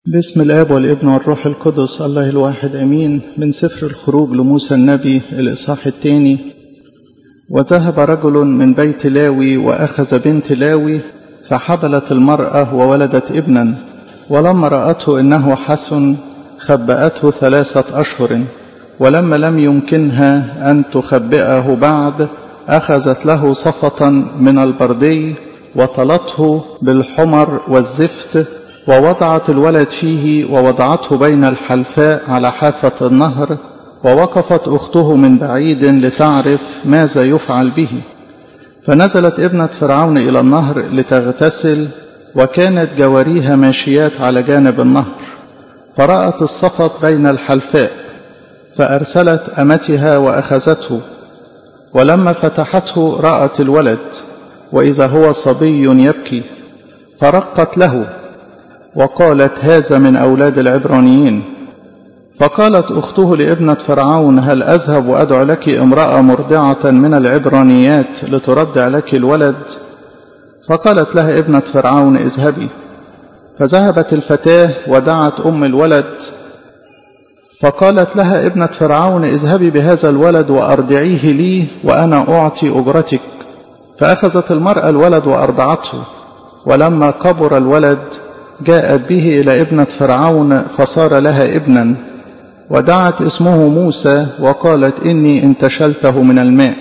باسم الاب والابن والروح القدس الله الواحد امين من سفر الخروج لموسى النبي الاصحاح الثاني وذهب رجل من بيت لاوي واخذ بنت لاوي فحبلت المراه وولدت ابنا ولما راته انه حسن خبأته ثلاثه اشهر ولما لم يمكنها ان تخبئه بعد اخذت له صفه من البردي وطلته بالحمر والزفت ووضعت الولد فيه ووضعته بين الحلفاء على حافة النهر ووقفت أخته من بعيد لتعرف ماذا يفعل به فنزلت ابنة فرعون إلى النهر لتغتسل وكانت جواريها ماشيات على جانب النهر فرأت الصفط بين الحلفاء فأرسلت أمتها وأخذته ولما فتحته رأت الولد وإذا هو صبي يبكي فرقت له وقالت هذا من أولاد العبرانيين فقالت أخته لابنة فرعون هل أذهب وأدعو لك امرأة مرضعة من العبرانيات لترضع لك الولد فقالت لها ابنة فرعون اذهبي فذهبت الفتاة ودعت أم الولد فقالت لها ابنة فرعون اذهبي بهذا الولد وأرضعيه لي وأنا أعطي أجرتك فأخذت المرأة الولد وأرضعته ولما كبر الولد جاءت به إلى ابنة فرعون فصار لها ابنا ودعت اسمه موسى وقالت إني انتشلته من الماء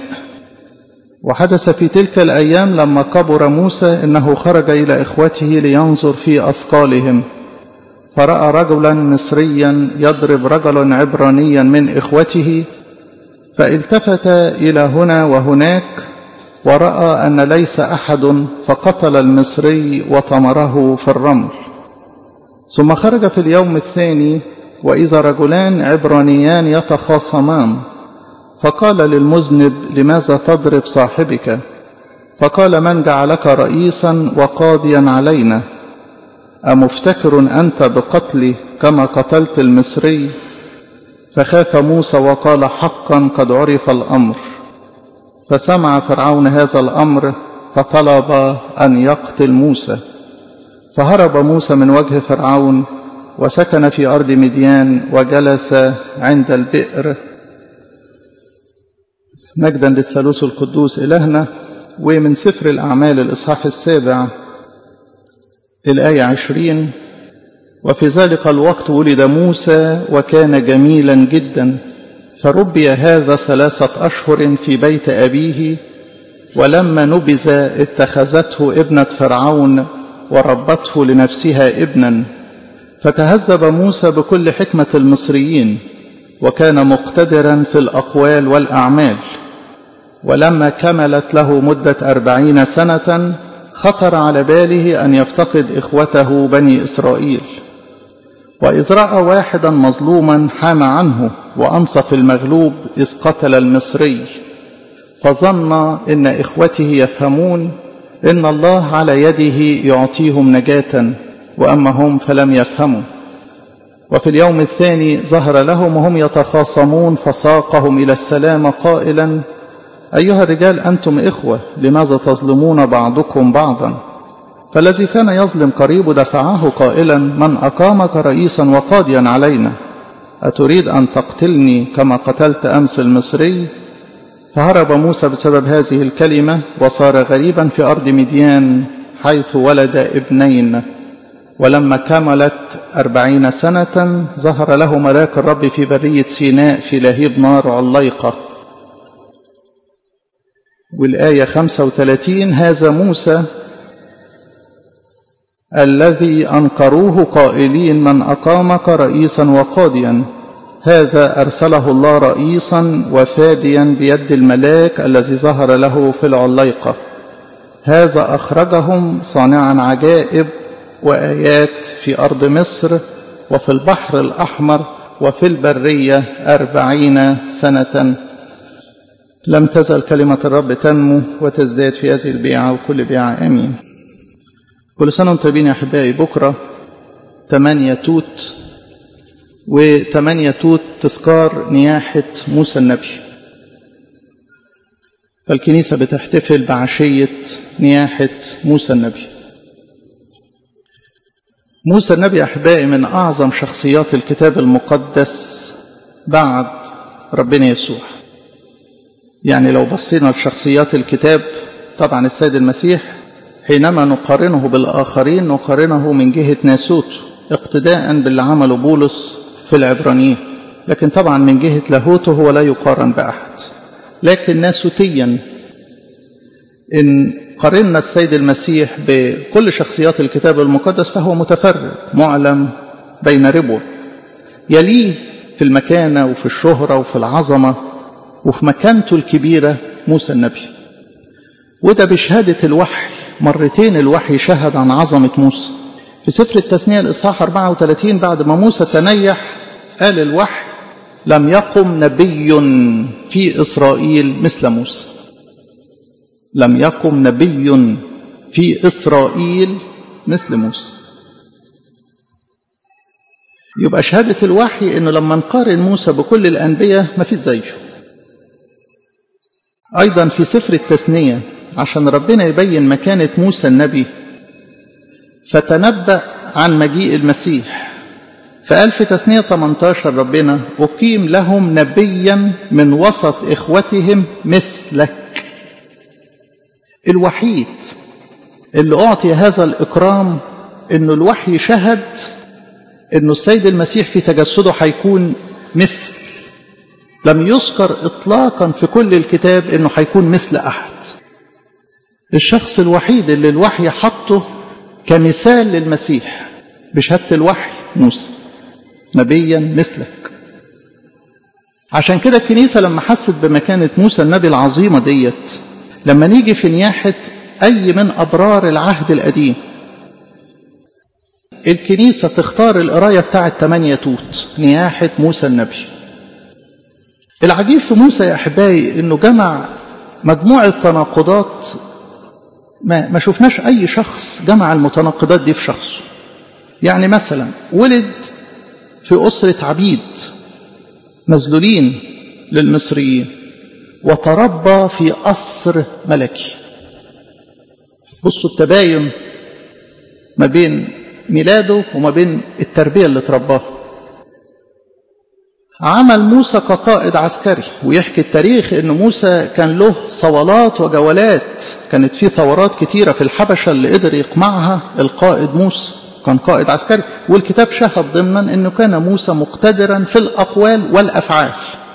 وحدث في تلك الأيام لما كبر موسى إنه خرج إلى إخوته لينظر في أثقالهم فرأى رجلا مصريا يضرب رجلا عبرانيا من إخوته فالتفت إلى هنا وهناك ورأى أن ليس أحد فقتل المصري وطمره في الرمل ثم خرج في اليوم الثاني وإذا رجلان عبرانيان يتخاصمان فقال للمذنب لماذا تضرب صاحبك فقال من جعلك رئيسا وقاضيا علينا أمفتكر أنت بقتلي كما قتلت المصري فخاف موسى وقال حقا قد عرف الأمر فسمع فرعون هذا الأمر فطلب أن يقتل موسى فهرب موسى من وجه فرعون وسكن في أرض مديان وجلس عند البئر مجدا للثالوث القدوس إلهنا ومن سفر الأعمال الإصحاح السابع الآية عشرين وفي ذلك الوقت ولد موسى وكان جميلا جدا فربي هذا ثلاثة أشهر في بيت أبيه ولما نبذ اتخذته ابنة فرعون وربته لنفسها ابنا فتهذب موسى بكل حكمة المصريين وكان مقتدرا في الأقوال والأعمال ولما كملت له مدة أربعين سنة خطر على باله أن يفتقد إخوته بني إسرائيل وإذ رأى واحدا مظلوما حام عنه وأنصف المغلوب إذ قتل المصري فظن إن إخوته يفهمون إن الله على يده يعطيهم نجاة وأما هم فلم يفهموا وفي اليوم الثاني ظهر لهم وهم يتخاصمون فساقهم إلى السلام قائلا أيها الرجال أنتم إخوة لماذا تظلمون بعضكم بعضا فالذي كان يظلم قريب دفعه قائلا من أقامك رئيسا وقاضيا علينا أتريد أن تقتلني كما قتلت أمس المصري فهرب موسى بسبب هذه الكلمة وصار غريبا في أرض مديان حيث ولد ابنين ولما كملت أربعين سنة ظهر له ملاك الرب في برية سيناء في لهيب نار عليقة والآية 35 هذا موسى الذي أنكروه قائلين من أقامك رئيسا وقاضيا هذا أرسله الله رئيسا وفاديا بيد الملاك الذي ظهر له في العليقة هذا أخرجهم صانعا عجائب وآيات في أرض مصر وفي البحر الأحمر وفي البرية أربعين سنة لم تزل كلمة الرب تنمو وتزداد في هذه البيعة وكل بيعة آمين كل سنة وانتم طيبين يا أحبائي بكرة 8 توت وثمانية توت تذكار نياحة موسى النبي فالكنيسة بتحتفل بعشية نياحة موسى النبي موسى النبي أحبائي من أعظم شخصيات الكتاب المقدس بعد ربنا يسوع يعني لو بصينا لشخصيات الكتاب طبعا السيد المسيح حينما نقارنه بالآخرين نقارنه من جهة ناسوت اقتداء باللي عمله بولس في العبرانيين لكن طبعا من جهة لاهوته هو لا يقارن بأحد لكن ناسوتيا إن قارنا السيد المسيح بكل شخصيات الكتاب المقدس فهو متفرد معلم بين ربوة يليه في المكانة وفي الشهرة وفي العظمة وفي مكانته الكبيرة موسى النبي وده بشهادة الوحي مرتين الوحي شهد عن عظمة موسى في سفر التثنية الإصحاح 34 بعد ما موسى تنيح قال الوحي لم يقم نبي في إسرائيل مثل موسى لم يقم نبي في إسرائيل مثل موسى يبقى شهادة الوحي إنه لما نقارن موسى بكل الأنبياء ما في زيه أيضا في سفر التثنية عشان ربنا يبين مكانة موسى النبي فتنبأ عن مجيء المسيح فقال في تثنية 18 ربنا أقيم لهم نبيا من وسط إخوتهم مثلك الوحيد اللي أعطي هذا الإكرام إنه الوحي شهد إنه السيد المسيح في تجسده هيكون مثل لم يذكر إطلاقا في كل الكتاب إنه هيكون مثل أحد الشخص الوحيد اللي الوحي حطه كمثال للمسيح بشهادة الوحي موسى نبيا مثلك عشان كده الكنيسة لما حست بمكانة موسى النبي العظيمة ديت لما نيجي في نياحة أي من أبرار العهد القديم الكنيسة تختار القراية بتاعة تمانية توت نياحة موسى النبي العجيب في موسى يا أحبائي أنه جمع مجموعة تناقضات ما, ما شفناش أي شخص جمع المتناقضات دي في شخصه يعني مثلا ولد في أسرة عبيد مذلولين للمصريين وتربى في قصر ملكي بصوا التباين ما بين ميلاده وما بين التربية اللي ترباها عمل موسى كقائد عسكري ويحكي التاريخ ان موسى كان له صولات وجولات كانت في ثورات كتيرة في الحبشة اللي قدر يقمعها القائد موسى كان قائد عسكري والكتاب شهد ضمنا انه كان موسى مقتدرا في الاقوال والافعال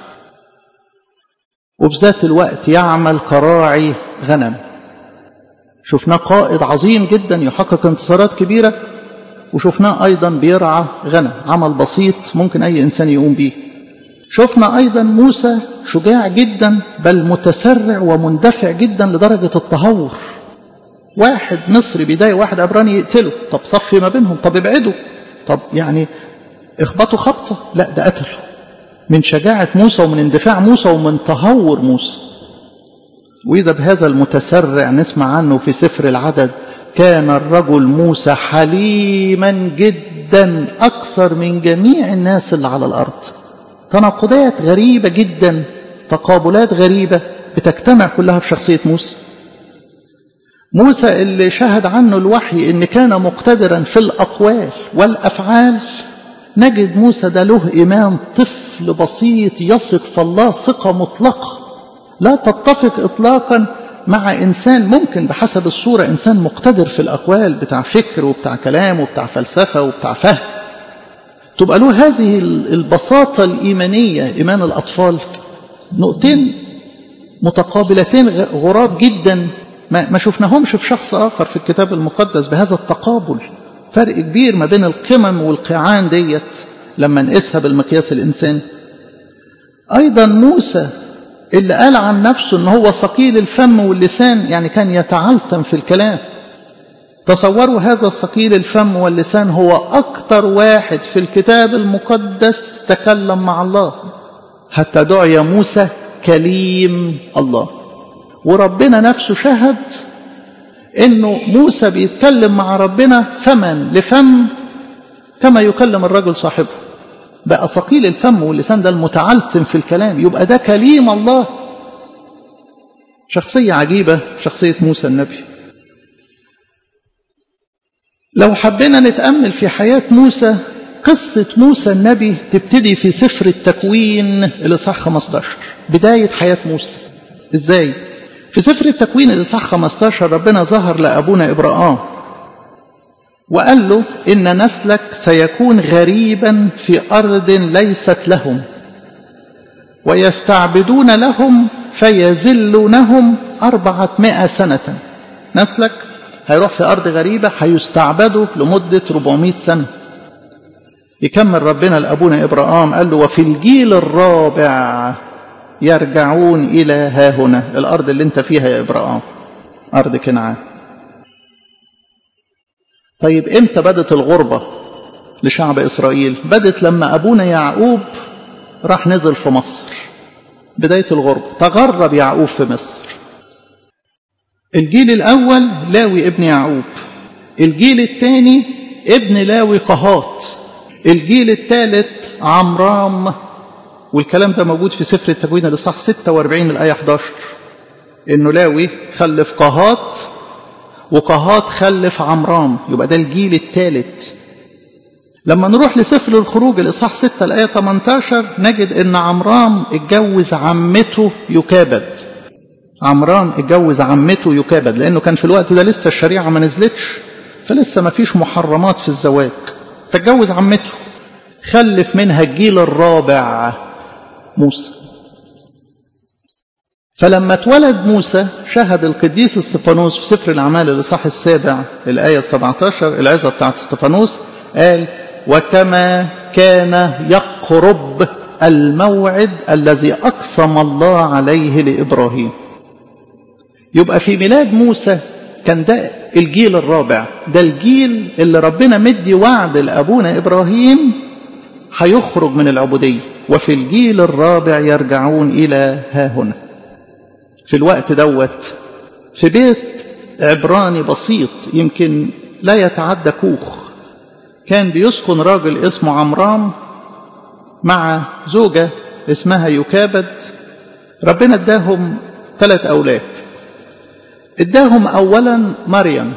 وفي ذات الوقت يعمل كراعي غنم شفناه قائد عظيم جدا يحقق انتصارات كبيرة وشفناه أيضا بيرعى غنم عمل بسيط ممكن أي إنسان يقوم به شفنا أيضا موسى شجاع جدا بل متسرع ومندفع جدا لدرجة التهور واحد مصري بيضايق واحد عبراني يقتله طب صفي ما بينهم طب ابعدوا طب يعني اخبطوا خبطة لا ده قتله من شجاعة موسى ومن اندفاع موسى ومن تهور موسى وإذا بهذا المتسرع نسمع عنه في سفر العدد كان الرجل موسى حليما جدا أكثر من جميع الناس اللي على الأرض تناقضات غريبة جدا تقابلات غريبة بتجتمع كلها في شخصية موسى موسى اللي شهد عنه الوحي ان كان مقتدرا في الاقوال والافعال نجد موسى ده له ايمان طفل بسيط يثق في الله ثقه مطلقه لا تتفق اطلاقا مع انسان ممكن بحسب الصوره انسان مقتدر في الاقوال بتاع فكر وبتاع كلام وبتاع فلسفه وبتاع فهم تبقى له هذه البساطه الايمانيه ايمان الاطفال نقطتين متقابلتين غراب جدا ما, ما شفناهمش في شخص آخر في الكتاب المقدس بهذا التقابل فرق كبير ما بين القمم والقيعان ديت لما نقيسها بالمقياس الإنساني أيضا موسى اللي قال عن نفسه أنه هو ثقيل الفم واللسان يعني كان يتعلثم في الكلام تصوروا هذا الثقيل الفم واللسان هو أكثر واحد في الكتاب المقدس تكلم مع الله حتى دعي موسى كليم الله وربنا نفسه شهد انه موسى بيتكلم مع ربنا فما لفم كما يكلم الرجل صاحبه بقى ثقيل الفم واللسان ده المتعلثم في الكلام يبقى ده كليم الله شخصية عجيبة شخصية موسى النبي لو حبينا نتأمل في حياة موسى قصة موسى النبي تبتدي في سفر التكوين الإصحاح 15 بداية حياة موسى إزاي؟ في سفر التكوين الإصحاح 15 ربنا ظهر لأبونا إبراهام وقال له إن نسلك سيكون غريبا في أرض ليست لهم ويستعبدون لهم فيذلونهم أربعة سنة نسلك هيروح في أرض غريبة هيستعبدوا لمدة 400 سنة يكمل ربنا لأبونا إبراهام قال له وفي الجيل الرابع يرجعون إلى ها هنا الأرض اللي انت فيها يا إبراهام أرض كنعان طيب امتى بدت الغربة لشعب إسرائيل بدت لما أبونا يعقوب راح نزل في مصر بداية الغربة تغرب يعقوب في مصر الجيل الأول لاوي ابن يعقوب الجيل الثاني ابن لاوي قهات الجيل الثالث عمرام والكلام ده موجود في سفر التكوين الإصحاح 46 الآية 11 إنه لاوي خلف قهات وقهات خلف عمرام يبقى ده الجيل الثالث لما نروح لسفر الخروج الإصحاح 6 الآية 18 نجد إن عمرام اتجوز عمته يكابد عمران اتجوز عمته يكابد لأنه كان في الوقت ده لسه الشريعة ما نزلتش فلسه ما فيش محرمات في الزواج فاتجوز عمته خلف منها الجيل الرابع موسى فلما اتولد موسى شهد القديس استفانوس في سفر الأعمال الإصحاح السابع الآية 17 العظة بتاعت استفانوس قال وكما كان يقرب الموعد الذي أقسم الله عليه لإبراهيم يبقى في ميلاد موسى كان ده الجيل الرابع ده الجيل اللي ربنا مدي وعد لأبونا إبراهيم هيخرج من العبودية وفي الجيل الرابع يرجعون إلى ها هنا في الوقت دوت في بيت عبراني بسيط يمكن لا يتعدى كوخ كان بيسكن راجل اسمه عمرام مع زوجة اسمها يكابد ربنا اداهم ثلاث أولاد اداهم أولا مريم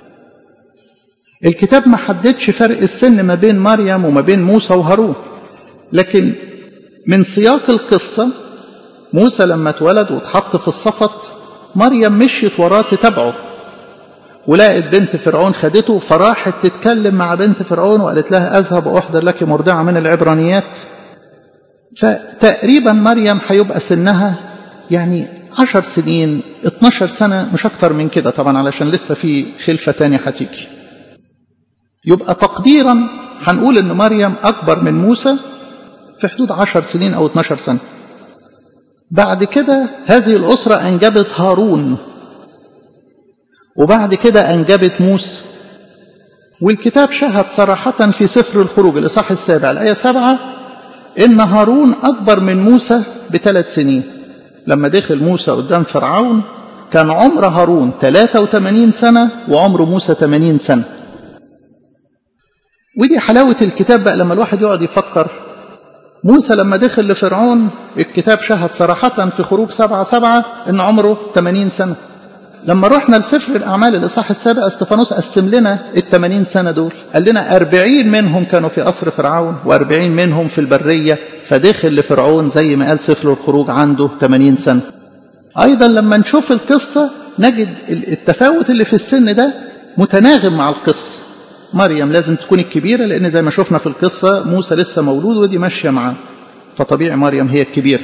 الكتاب ما حددش فرق السن ما بين مريم وما بين موسى وهارون لكن من سياق القصة موسى لما اتولد واتحط في الصفط مريم مشيت وراه تتابعه ولقت بنت فرعون خدته فراحت تتكلم مع بنت فرعون وقالت لها أذهب وأحضر لك مرضعة من العبرانيات فتقريبا مريم هيبقى سنها يعني عشر سنين 12 سنة مش أكتر من كده طبعا علشان لسه في خلفة تانية هتيجي يبقى تقديرا هنقول ان مريم أكبر من موسى في حدود عشر سنين أو 12 سنة بعد كده هذه الأسرة أنجبت هارون وبعد كده أنجبت موسى والكتاب شهد صراحة في سفر الخروج الإصحاح السابع الآية سبعة إن هارون أكبر من موسى بثلاث سنين لما دخل موسى قدام فرعون كان عمر هارون 83 سنة وعمر موسى 80 سنة ودي حلاوة الكتاب بقى لما الواحد يقعد يفكر موسى لما دخل لفرعون الكتاب شهد صراحة في خروج سبعة سبعة إن عمره 80 سنة لما رحنا لسفر الأعمال الإصحاح السابع استفانوس قسم لنا ال 80 سنة دول قال لنا 40 منهم كانوا في قصر فرعون و40 منهم في البرية فدخل لفرعون زي ما قال سفر الخروج عنده 80 سنة أيضا لما نشوف القصة نجد التفاوت اللي في السن ده متناغم مع القصة مريم لازم تكون الكبيرة لأن زي ما شفنا في القصة موسى لسه مولود ودي ماشية معاه فطبيعي مريم هي الكبيرة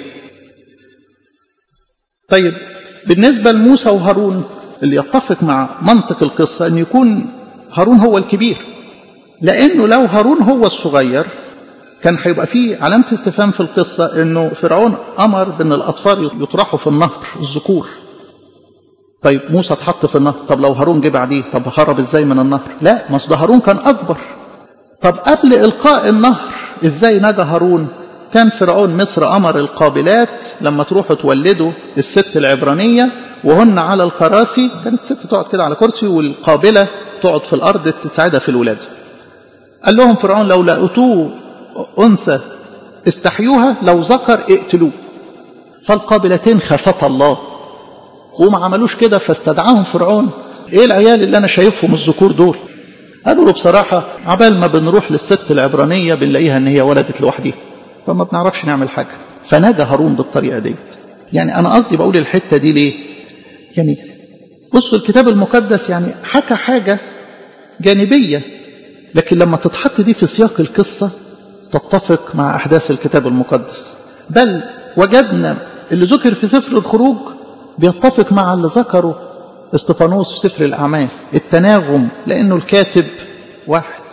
طيب بالنسبة لموسى وهارون اللي يتفق مع منطق القصة أن يكون هارون هو الكبير لأنه لو هارون هو الصغير كان هيبقى فيه علامة استفهام في القصة أنه فرعون أمر بأن الأطفال يطرحوا في النهر الذكور طيب موسى اتحط في النهر طب لو هارون جه بعديه طب هرب ازاي من النهر لا ما ده هارون كان أكبر طب قبل إلقاء النهر ازاي نجا هارون كان فرعون مصر أمر القابلات لما تروحوا تولدوا الست العبرانية وهن على الكراسي كانت الست تقعد كده على كرسي والقابلة تقعد في الأرض تساعدها في الولادة قال لهم فرعون لو لقيتوه أنثى استحيوها لو ذكر اقتلوه فالقابلتين خافتا الله وما عملوش كده فاستدعاهم فرعون ايه العيال اللي انا شايفهم الذكور دول قالوا له بصراحة عبال ما بنروح للست العبرانية بنلاقيها ان هي ولدت لوحدها فما بنعرفش نعمل حاجة فنجا هارون بالطريقة ديت يعني انا قصدي بقول الحتة دي ليه يعني بصوا الكتاب المقدس يعني حكى حاجة جانبية لكن لما تتحط دي في سياق القصة تتفق مع أحداث الكتاب المقدس بل وجدنا اللي ذكر في سفر الخروج بيتفق مع اللي ذكره استفانوس في سفر الأعمال التناغم لأنه الكاتب واحد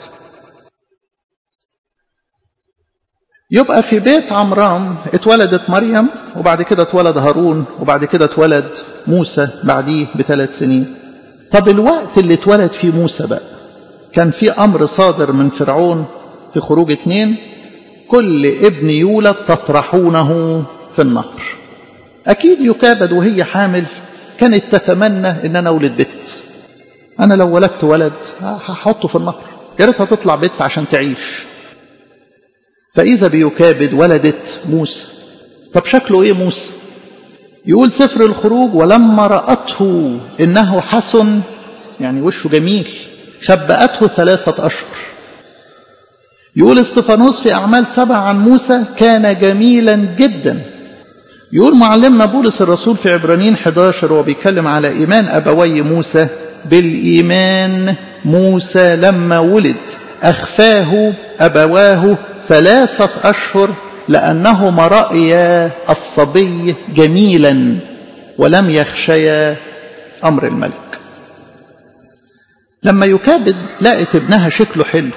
يبقى في بيت عمرام اتولدت مريم وبعد كده اتولد هارون وبعد كده اتولد موسى بعديه بثلاث سنين طب الوقت اللي اتولد فيه موسى بقى كان في أمر صادر من فرعون في خروج اتنين كل ابن يولد تطرحونه في النهر أكيد يكابد وهي حامل كانت تتمنى ان انا اولد بنت انا لو ولدت ولد هحطه في النهر يا ريتها تطلع بنت عشان تعيش فاذا بيكابد ولدت موسى طب شكله ايه موسى يقول سفر الخروج ولما راته انه حسن يعني وشه جميل خبأته ثلاثة أشهر يقول استفانوس في أعمال سبع عن موسى كان جميلا جدا يقول معلمنا بولس الرسول في عبرانيين 11 وهو بيتكلم على إيمان أبوي موسى بالإيمان موسى لما ولد أخفاه أبواه ثلاثة أشهر لأنهما رأيا الصبي جميلا ولم يخشيا أمر الملك لما يكابد لقت ابنها شكله حلو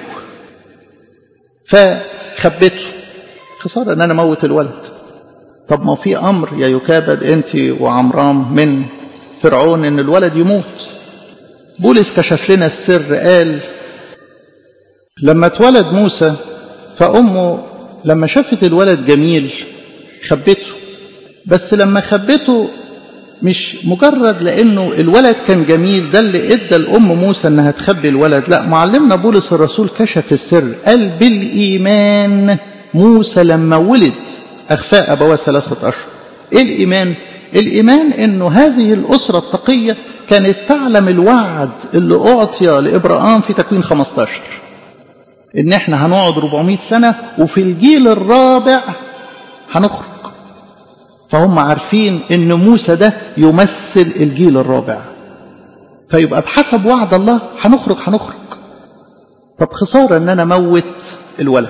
فخبته خسارة ان انا موت الولد طب ما في امر يا يكابد انت وعمرام من فرعون ان الولد يموت بولس كشف لنا السر قال لما اتولد موسى فامه لما شافت الولد جميل خبته بس لما خبته مش مجرد لانه الولد كان جميل ده اللي ادى الام موسى انها تخبي الولد لا معلمنا بولس الرسول كشف السر قال بالايمان موسى لما ولد اخفاء ابواه ثلاثه اشهر ايه الايمان الايمان انه هذه الاسره التقيه كانت تعلم الوعد اللي اعطي لابراهام في تكوين 15 ان احنا هنقعد 400 سنه وفي الجيل الرابع هنخرج فهم عارفين ان موسى ده يمثل الجيل الرابع فيبقى بحسب وعد الله هنخرج هنخرج طب خسارة ان انا موت الولد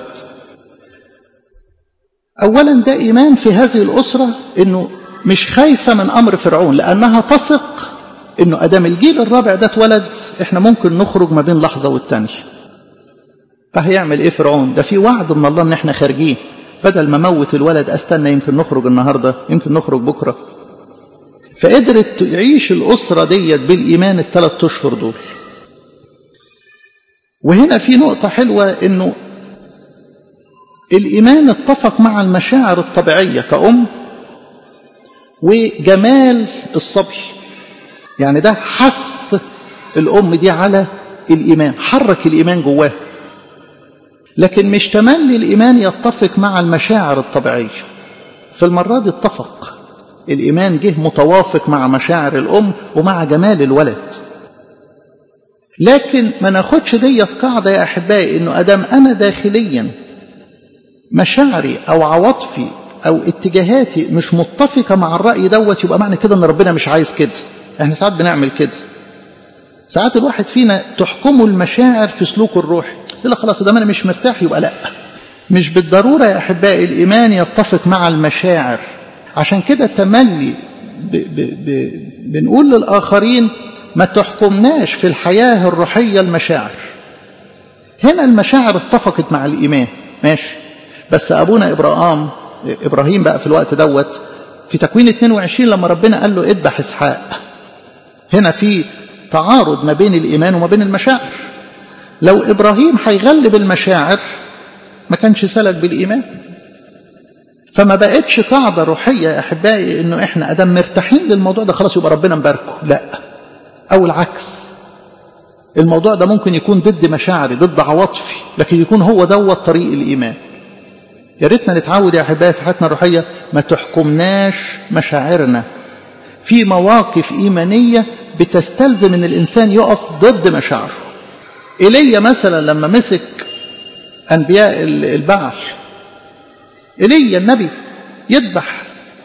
اولا ده ايمان في هذه الاسرة انه مش خايفة من امر فرعون لانها تثق انه ادام الجيل الرابع ده اتولد احنا ممكن نخرج ما بين لحظة والتانية فهيعمل ايه فرعون ده في وعد من الله ان احنا خارجين بدل ما موت الولد استنى يمكن نخرج النهارده يمكن نخرج بكره فقدرت تعيش الاسره ديت بالايمان الثلاث اشهر دول وهنا في نقطه حلوه انه الايمان اتفق مع المشاعر الطبيعيه كأم وجمال الصبي يعني ده حث الام دي على الايمان حرك الايمان جواها لكن مش تملي الإيمان يتفق مع المشاعر الطبيعية في المرة دي اتفق الإيمان جه متوافق مع مشاعر الأم ومع جمال الولد لكن ما ناخدش ديت قاعدة يا أحبائي إنه أدام أنا داخليا مشاعري أو عواطفي أو اتجاهاتي مش متفقة مع الرأي دوت يبقى معنى كده إن ربنا مش عايز كده احنا ساعات بنعمل كده ساعات الواحد فينا تحكمه المشاعر في سلوكه الروحي يقول لك خلاص ده انا مش مرتاح يبقى لا مش بالضروره يا احبائي الايمان يتفق مع المشاعر عشان كده تملي ب ب ب بنقول للاخرين ما تحكمناش في الحياه الروحيه المشاعر هنا المشاعر اتفقت مع الايمان ماشي بس ابونا ابراهام ابراهيم بقى في الوقت دوت في تكوين 22 لما ربنا قال له اذبح اسحاق هنا في تعارض ما بين الايمان وما بين المشاعر لو ابراهيم هيغلب المشاعر ما كانش سلك بالايمان فما بقتش قاعده روحيه يا احبائي انه احنا ادام مرتاحين للموضوع ده خلاص يبقى ربنا مباركه لا او العكس الموضوع ده ممكن يكون ضد مشاعري ضد عواطفي لكن يكون هو دوت طريق الايمان يا ريتنا نتعود يا احبائي في حياتنا الروحيه ما تحكمناش مشاعرنا في مواقف ايمانيه بتستلزم ان الانسان يقف ضد مشاعره ايليا مثلا لما مسك انبياء البعل ايليا النبي يذبح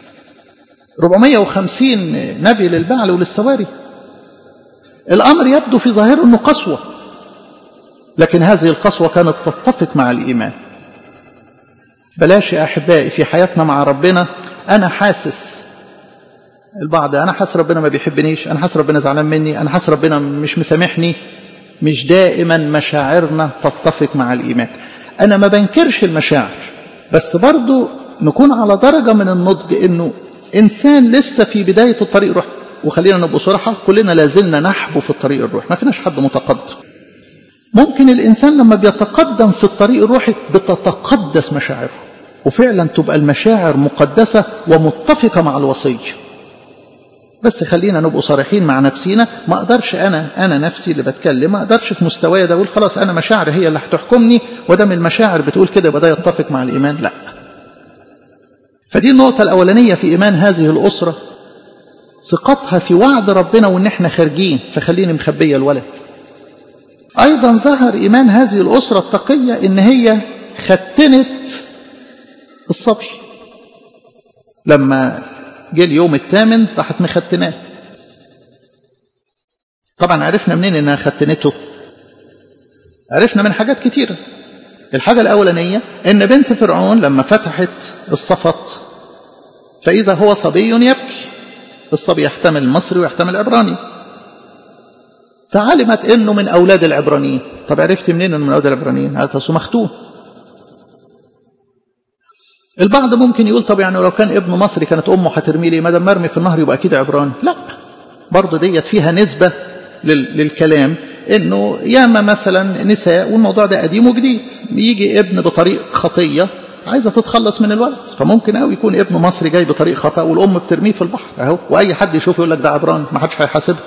450 نبي للبعل وللسواري الامر يبدو في ظاهره انه قسوه لكن هذه القسوه كانت تتفق مع الايمان بلاش يا احبائي في حياتنا مع ربنا انا حاسس البعض انا حاسس ربنا ما بيحبنيش انا حاسس ربنا زعلان مني انا حاسس ربنا مش مسامحني مش دائما مشاعرنا تتفق مع الايمان انا ما بنكرش المشاعر بس برضو نكون على درجة من النضج انه انسان لسه في بداية الطريق روح وخلينا نبقى صراحة كلنا لازلنا نحبو في الطريق الروح ما فيناش حد متقدم ممكن الانسان لما بيتقدم في الطريق الروحي بتتقدس مشاعره وفعلا تبقى المشاعر مقدسة ومتفقة مع الوصية بس خلينا نبقوا صريحين مع نفسينا ما اقدرش انا انا نفسي اللي بتكلم ما اقدرش في مستواي ده اقول خلاص انا مشاعري هي اللي هتحكمني ودام المشاعر بتقول كده يبقى ده يتفق مع الايمان لا فدي النقطة الأولانية في إيمان هذه الأسرة ثقتها في وعد ربنا وإن إحنا خارجين فخليني مخبية الولد أيضا ظهر إيمان هذه الأسرة التقية إن هي ختنت الصبي لما جه اليوم الثامن راحت مختناه طبعا عرفنا منين انها ختنته عرفنا من حاجات كتيره الحاجة الأولانية إن بنت فرعون لما فتحت الصفط فإذا هو صبي يبكي الصبي يحتمل مصري ويحتمل عبراني فعلمت إنه من أولاد العبرانيين طب عرفت منين إنه من أولاد العبرانيين هذا مختون البعض ممكن يقول طب يعني لو كان ابن مصري كانت أمه هترمي لي ما دام مرمي في النهر يبقى أكيد عبراني لا برضه ديت فيها نسبة للكلام انه ياما مثلا نساء والموضوع ده قديم وجديد يجي ابن بطريق خطيه عايزه تتخلص من الولد فممكن قوي يكون ابن مصري جاي بطريق خطا والام بترميه في البحر اهو واي حد يشوف يقول لك ده عبران ما حدش هيحاسبه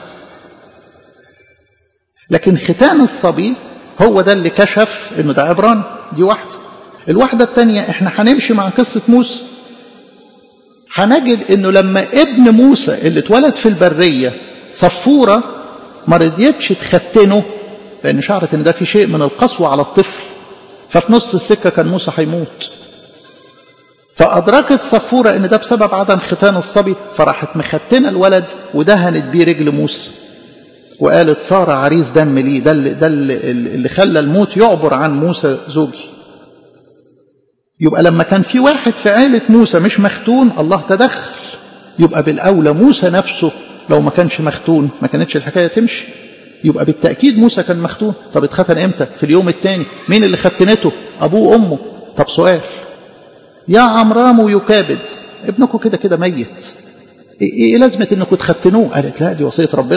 لكن ختان الصبي هو ده اللي كشف انه ده عبران دي واحده الواحده الثانيه احنا هنمشي مع قصه موسى هنجد انه لما ابن موسى اللي اتولد في البريه صفوره ما رضيتش تختنه لان شعرت ان ده في شيء من القسوه على الطفل ففي نص السكه كان موسى هيموت فادركت صفوره ان ده بسبب عدم ختان الصبي فراحت مختنه الولد ودهنت بيه رجل موسى وقالت صار عريس دم لي ده اللي, ده اللي, اللي خلى الموت يعبر عن موسى زوجي يبقى لما كان في واحد في عيلة موسى مش مختون الله تدخل يبقى بالأولى موسى نفسه لو ما كانش مختون ما كانتش الحكاية تمشي يبقى بالتأكيد موسى كان مختون طب اتختن امتى في اليوم الثاني مين اللي ختنته أبوه وأمه طب سؤال يا عمرام ويكابد ابنكم كده كده ميت ايه, إيه لازمة انكم تختنوه قالت لا دي وصية ربنا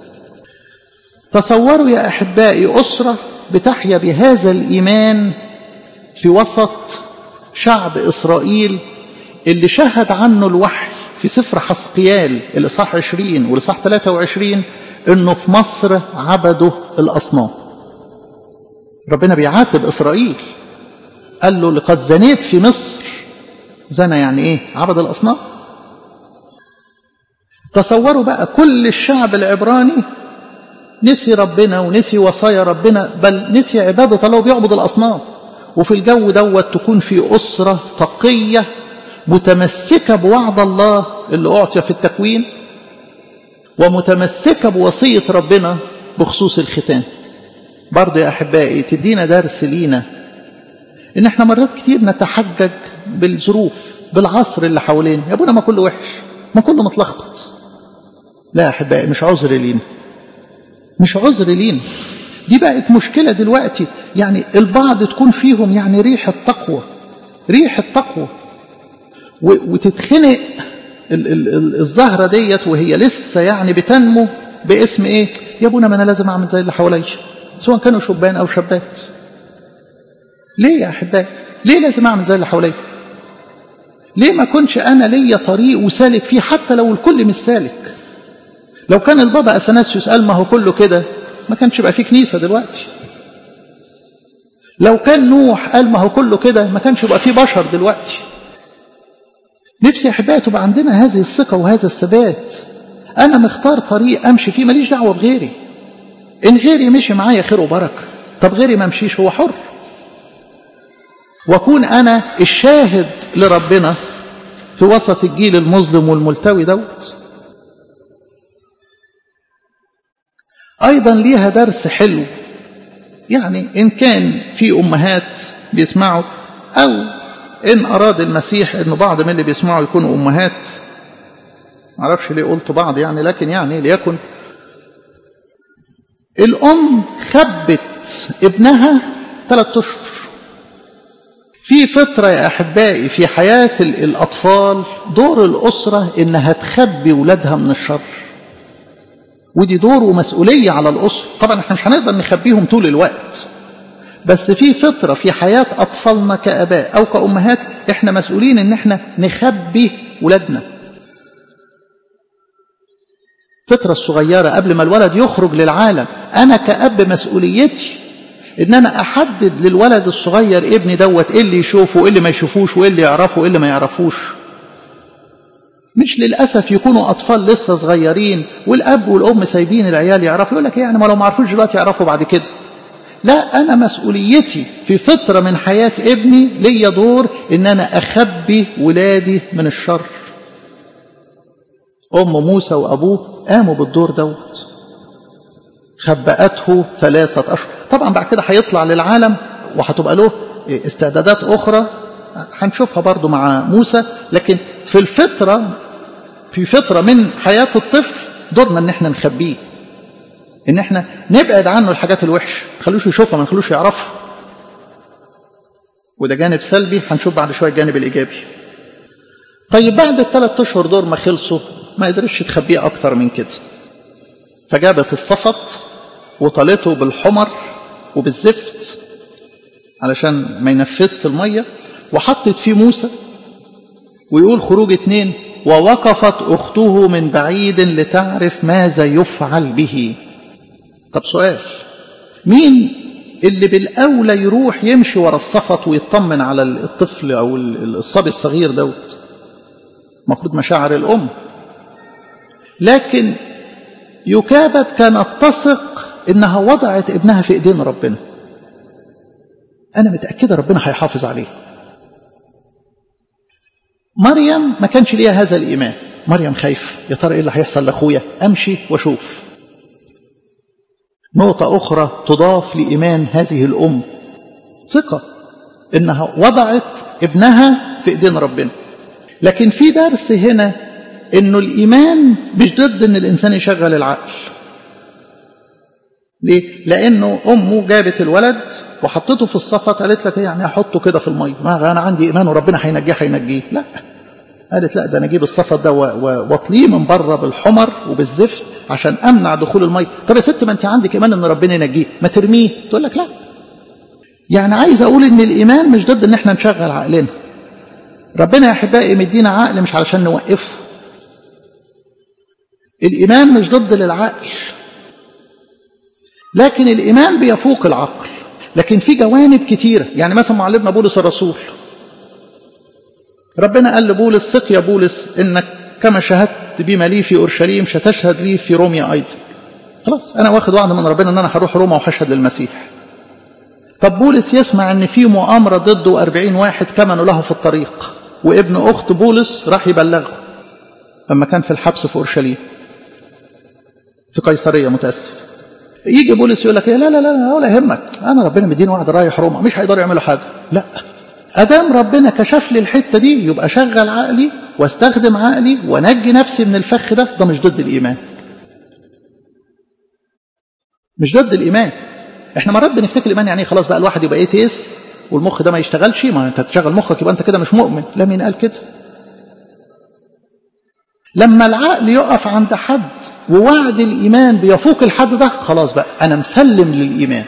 تصوروا يا أحبائي أسرة بتحيا بهذا الإيمان في وسط شعب إسرائيل اللي شهد عنه الوحي في سفر حسقيال الإصحاح 20 والإصحاح 23 إنه في مصر عبدوا الأصنام ربنا بيعاتب إسرائيل قال له لقد زنيت في مصر زنى يعني إيه عبد الأصنام تصوروا بقى كل الشعب العبراني نسي ربنا ونسي وصايا ربنا بل نسي عبادة الله وبيعبد الأصنام وفي الجو دوت تكون في أسرة تقية متمسكة بوعد الله اللي أعطي في التكوين ومتمسكة بوصية ربنا بخصوص الختان برضه يا أحبائي تدينا درس لينا إن إحنا مرات كتير نتحجج بالظروف بالعصر اللي حوالينا يا أبونا ما كله وحش ما كله متلخبط لا يا أحبائي مش عذر لينا مش عذر لينا دي بقت مشكلة دلوقتي يعني البعض تكون فيهم يعني ريحة تقوى ريحة تقوى وتتخنق الزهرة ديت وهي لسه يعني بتنمو باسم ايه يا ابونا ما انا لازم اعمل زي اللي حواليا سواء كانوا شبان او شابات ليه يا احبائي ليه لازم اعمل زي اللي حواليا ليه ما كنش انا ليا طريق وسالك فيه حتى لو الكل مش سالك لو كان البابا اثناسيوس قال ما هو كله كده ما كانش يبقى في كنيسه دلوقتي لو كان نوح قال ما هو كله كده ما كانش يبقى في بشر دلوقتي نفسي يا احبائي تبقى عندنا هذه الثقه وهذا الثبات انا مختار طريق امشي فيه ماليش دعوه بغيري إن غيري مشي معايا خير وبركة طب غيري ما مشيش هو حر وأكون أنا الشاهد لربنا في وسط الجيل المظلم والملتوي دوت أيضا ليها درس حلو يعني إن كان في أمهات بيسمعوا أو إن أراد المسيح إن بعض من اللي بيسمعوا يكونوا أمهات معرفش ليه قلت بعض يعني لكن يعني ليكن الأم خبت ابنها ثلاثة أشهر في فترة يا أحبائي في حياة الأطفال دور الأسرة إنها تخبي ولادها من الشر ودي دور ومسؤولية على الأسرة طبعا احنا مش هنقدر نخبيهم طول الوقت بس في فترة في حياة أطفالنا كأباء أو كأمهات احنا مسؤولين إن احنا نخبي ولادنا الفترة الصغيرة قبل ما الولد يخرج للعالم أنا كأب مسؤوليتي إن أنا أحدد للولد الصغير ابني دوت إيه اللي يشوفه وإيه اللي ما يشوفوش وإيه اللي يعرفه وإيه اللي ما يعرفوش مش للأسف يكونوا أطفال لسه صغيرين والأب والأم سايبين العيال يعرفوا يقول لك يعني ما لو ما عرفوش دلوقتي يعرفوا بعد كده لا أنا مسؤوليتي في فترة من حياة ابني ليا دور إن أنا أخبي ولادي من الشر أم موسى وأبوه قاموا بالدور دوت خبأته ثلاثة أشهر طبعا بعد كده هيطلع للعالم وهتبقى له استعدادات أخرى هنشوفها برضو مع موسى لكن في الفترة في فترة من حياة الطفل دورنا ان احنا نخبيه ان احنا نبعد عنه الحاجات الوحشة ما نخلوش يشوفها ما نخلوش يعرفها وده جانب سلبي هنشوف بعد شوية الجانب الإيجابي طيب بعد الثلاث أشهر دور ما خلصوا ما قدرتش تخبيه أكتر من كده فجابت الصفط وطلته بالحمر وبالزفت علشان ما ينفذش المية وحطت فيه موسى ويقول خروج اتنين ووقفت أخته من بعيد لتعرف ماذا يفعل به طب سؤال مين اللي بالأولى يروح يمشي ورا الصفط ويطمن على الطفل أو الصبي الصغير دوت المفروض مشاعر الأم لكن يكابد كانت تثق إنها وضعت ابنها في إيدين ربنا أنا متأكدة ربنا هيحافظ عليه مريم ما كانش ليها هذا الإيمان مريم خايف يا ترى إيه اللي هيحصل لأخويا أمشي وأشوف نقطة أخرى تضاف لإيمان هذه الأم ثقة إنها وضعت ابنها في إيدين ربنا لكن في درس هنا إنه الإيمان مش ضد إن الإنسان يشغل العقل ليه؟ لأنه أمه جابت الولد وحطته في الصفت قالت لك يعني أحطه كده في المية ما أنا عندي إيمان وربنا هينجيه هينجيه لا قالت لا ده أنا أجيب الصفت ده واطليه من بره بالحمر وبالزفت عشان أمنع دخول المية طب يا ست ما أنت عندك إيمان إن ربنا ينجيه ما ترميه تقول لك لا يعني عايز أقول إن الإيمان مش ضد إن إحنا نشغل عقلنا ربنا يا أحبائي مدينا عقل مش علشان نوقفه الإيمان مش ضد للعقل لكن الإيمان بيفوق العقل لكن في جوانب كتيرة يعني مثلا معلمنا بولس الرسول ربنا قال لبولس ثق يا بولس إنك كما شهدت بما لي في أورشليم ستشهد لي في روميا أيضا خلاص أنا واخد وعد من ربنا إن أنا هروح روما وهشهد للمسيح طب بولس يسمع إن في مؤامرة ضده أربعين واحد كمنوا له في الطريق وابن أخت بولس راح يبلغه لما كان في الحبس في أورشليم في قيصرية متأسف يجي بولس يقول لك لا لا لا ولا يهمك انا ربنا مديني وعد رايح روما مش هيقدروا يعملوا حاجه لا ادام ربنا كشف لي الحته دي يبقى شغل عقلي واستخدم عقلي وانجي نفسي من الفخ ده ده مش ضد الايمان مش ضد الايمان احنا مرات بنفتكر الايمان يعني خلاص بقى الواحد يبقى ايه تيس والمخ ده ما يشتغلش ما انت تشغل مخك يبقى انت كده مش مؤمن لا مين قال كده لما العقل يقف عند حد ووعد الإيمان بيفوق الحد ده خلاص بقى أنا مسلم للإيمان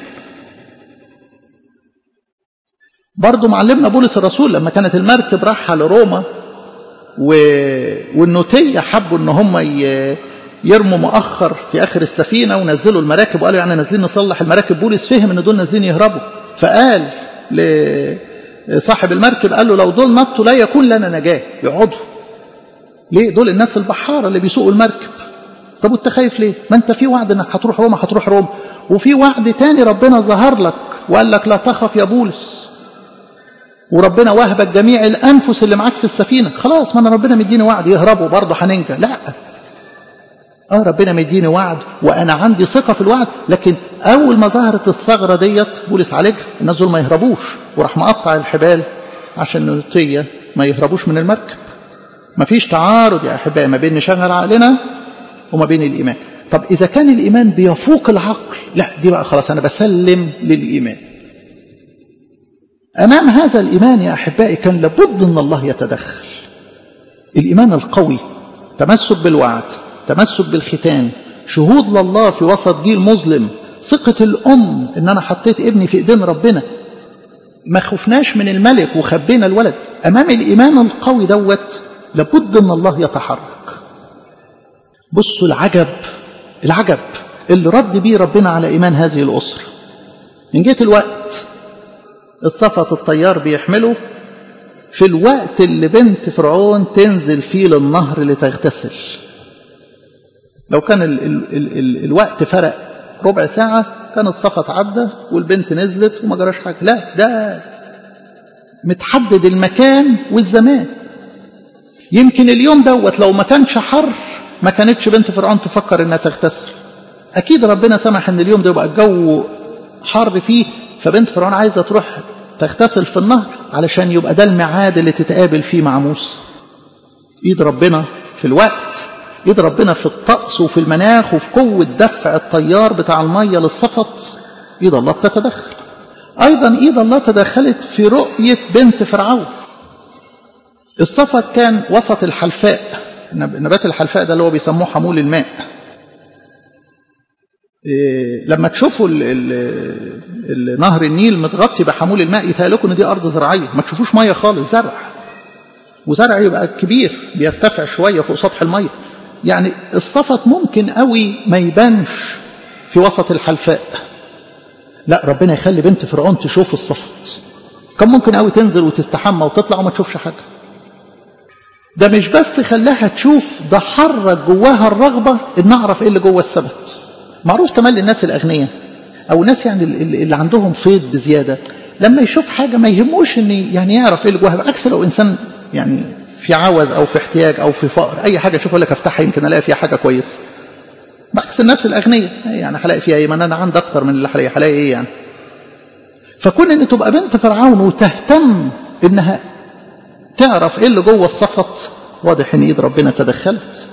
برضو معلمنا بولس الرسول لما كانت المركب رايحة لروما و... والنوتية حبوا ان هم ي... يرموا مؤخر في آخر السفينة ونزلوا المراكب وقالوا يعني نازلين نصلح المراكب بولس فهم ان دول نازلين يهربوا فقال لصاحب المركب قال له لو دول نطوا لا يكون لنا نجاة يقعدوا ليه دول الناس البحارة اللي بيسوقوا المركب طب وانت خايف ليه ما انت في وعد انك هتروح روما هتروح روما وفي وعد تاني ربنا ظهر لك وقال لك لا تخف يا بولس وربنا وهبك جميع الانفس اللي معاك في السفينه خلاص ما انا ربنا مديني وعد يهربوا برضه هننجى لا اه ربنا مديني وعد وانا عندي ثقه في الوعد لكن اول ما ظهرت الثغره ديت بولس عالجها الناس دول ما يهربوش وراح مقطع الحبال عشان النوتيه ما يهربوش من المركب ما فيش تعارض يا احبائي ما بين نشغل عقلنا وما بين الايمان طب اذا كان الايمان بيفوق العقل لا دي بقى خلاص انا بسلم للايمان امام هذا الايمان يا احبائي كان لابد ان الله يتدخل الايمان القوي تمسك بالوعد تمسك بالختان شهود لله في وسط جيل مظلم ثقة الأم إن أنا حطيت ابني في إيدين ربنا ما خفناش من الملك وخبينا الولد أمام الإيمان القوي دوت لابد أن الله يتحرك بصوا العجب العجب اللي رد بيه ربنا على إيمان هذه الأسرة من جهة الوقت الصفت الطيار بيحمله في الوقت اللي بنت فرعون تنزل فيه للنهر لتغتسل لو كان ال ال ال ال الوقت فرق ربع ساعة كان الصفت عدى والبنت نزلت وما جراش حاجة لا ده متحدد المكان والزمان يمكن اليوم دوت لو ما كانش حر ما كانتش بنت فرعون تفكر انها تغتسل اكيد ربنا سمح ان اليوم ده يبقى الجو حر فيه فبنت فرعون عايزه تروح تغتسل في النهر علشان يبقى ده الميعاد اللي تتقابل فيه مع موسى ايد ربنا في الوقت ايد ربنا في الطقس وفي المناخ وفي قوه دفع الطيار بتاع الميه للصفت ايد الله بتتدخل ايضا ايد الله تدخلت في رؤيه بنت فرعون الصفت كان وسط الحلفاء نبات الحلفاء ده اللي هو بيسموه حمول الماء إيه لما تشوفوا ال ال ال نهر النيل متغطي بحمول الماء يتهيألكم ان دي ارض زراعيه ما تشوفوش ميه خالص زرع وزرع يبقى كبير بيرتفع شويه فوق سطح الميه يعني الصفت ممكن قوي ما يبانش في وسط الحلفاء لا ربنا يخلي بنت فرعون تشوف الصفت كان ممكن قوي تنزل وتستحمى وتطلع وما تشوفش حاجه ده مش بس خلاها تشوف ده حرك جواها الرغبه ان اعرف ايه اللي جوه السبت معروف تملي الناس الاغنياء او الناس يعني اللي عندهم فيض بزياده لما يشوف حاجه ما يهموش ان يعني يعرف ايه اللي جواها بالعكس لو انسان يعني في عوز او في احتياج او في فقر اي حاجه اشوف لك افتحها يمكن الاقي فيها حاجه كويسه بعكس الناس الاغنياء يعني هلاقي فيها ايه ما انا عندي اكتر من اللي هلاقي هلاقي ايه يعني فكون ان تبقى بنت فرعون وتهتم انها تعرف ايه اللي جوه الصفت واضح ان ايد ربنا تدخلت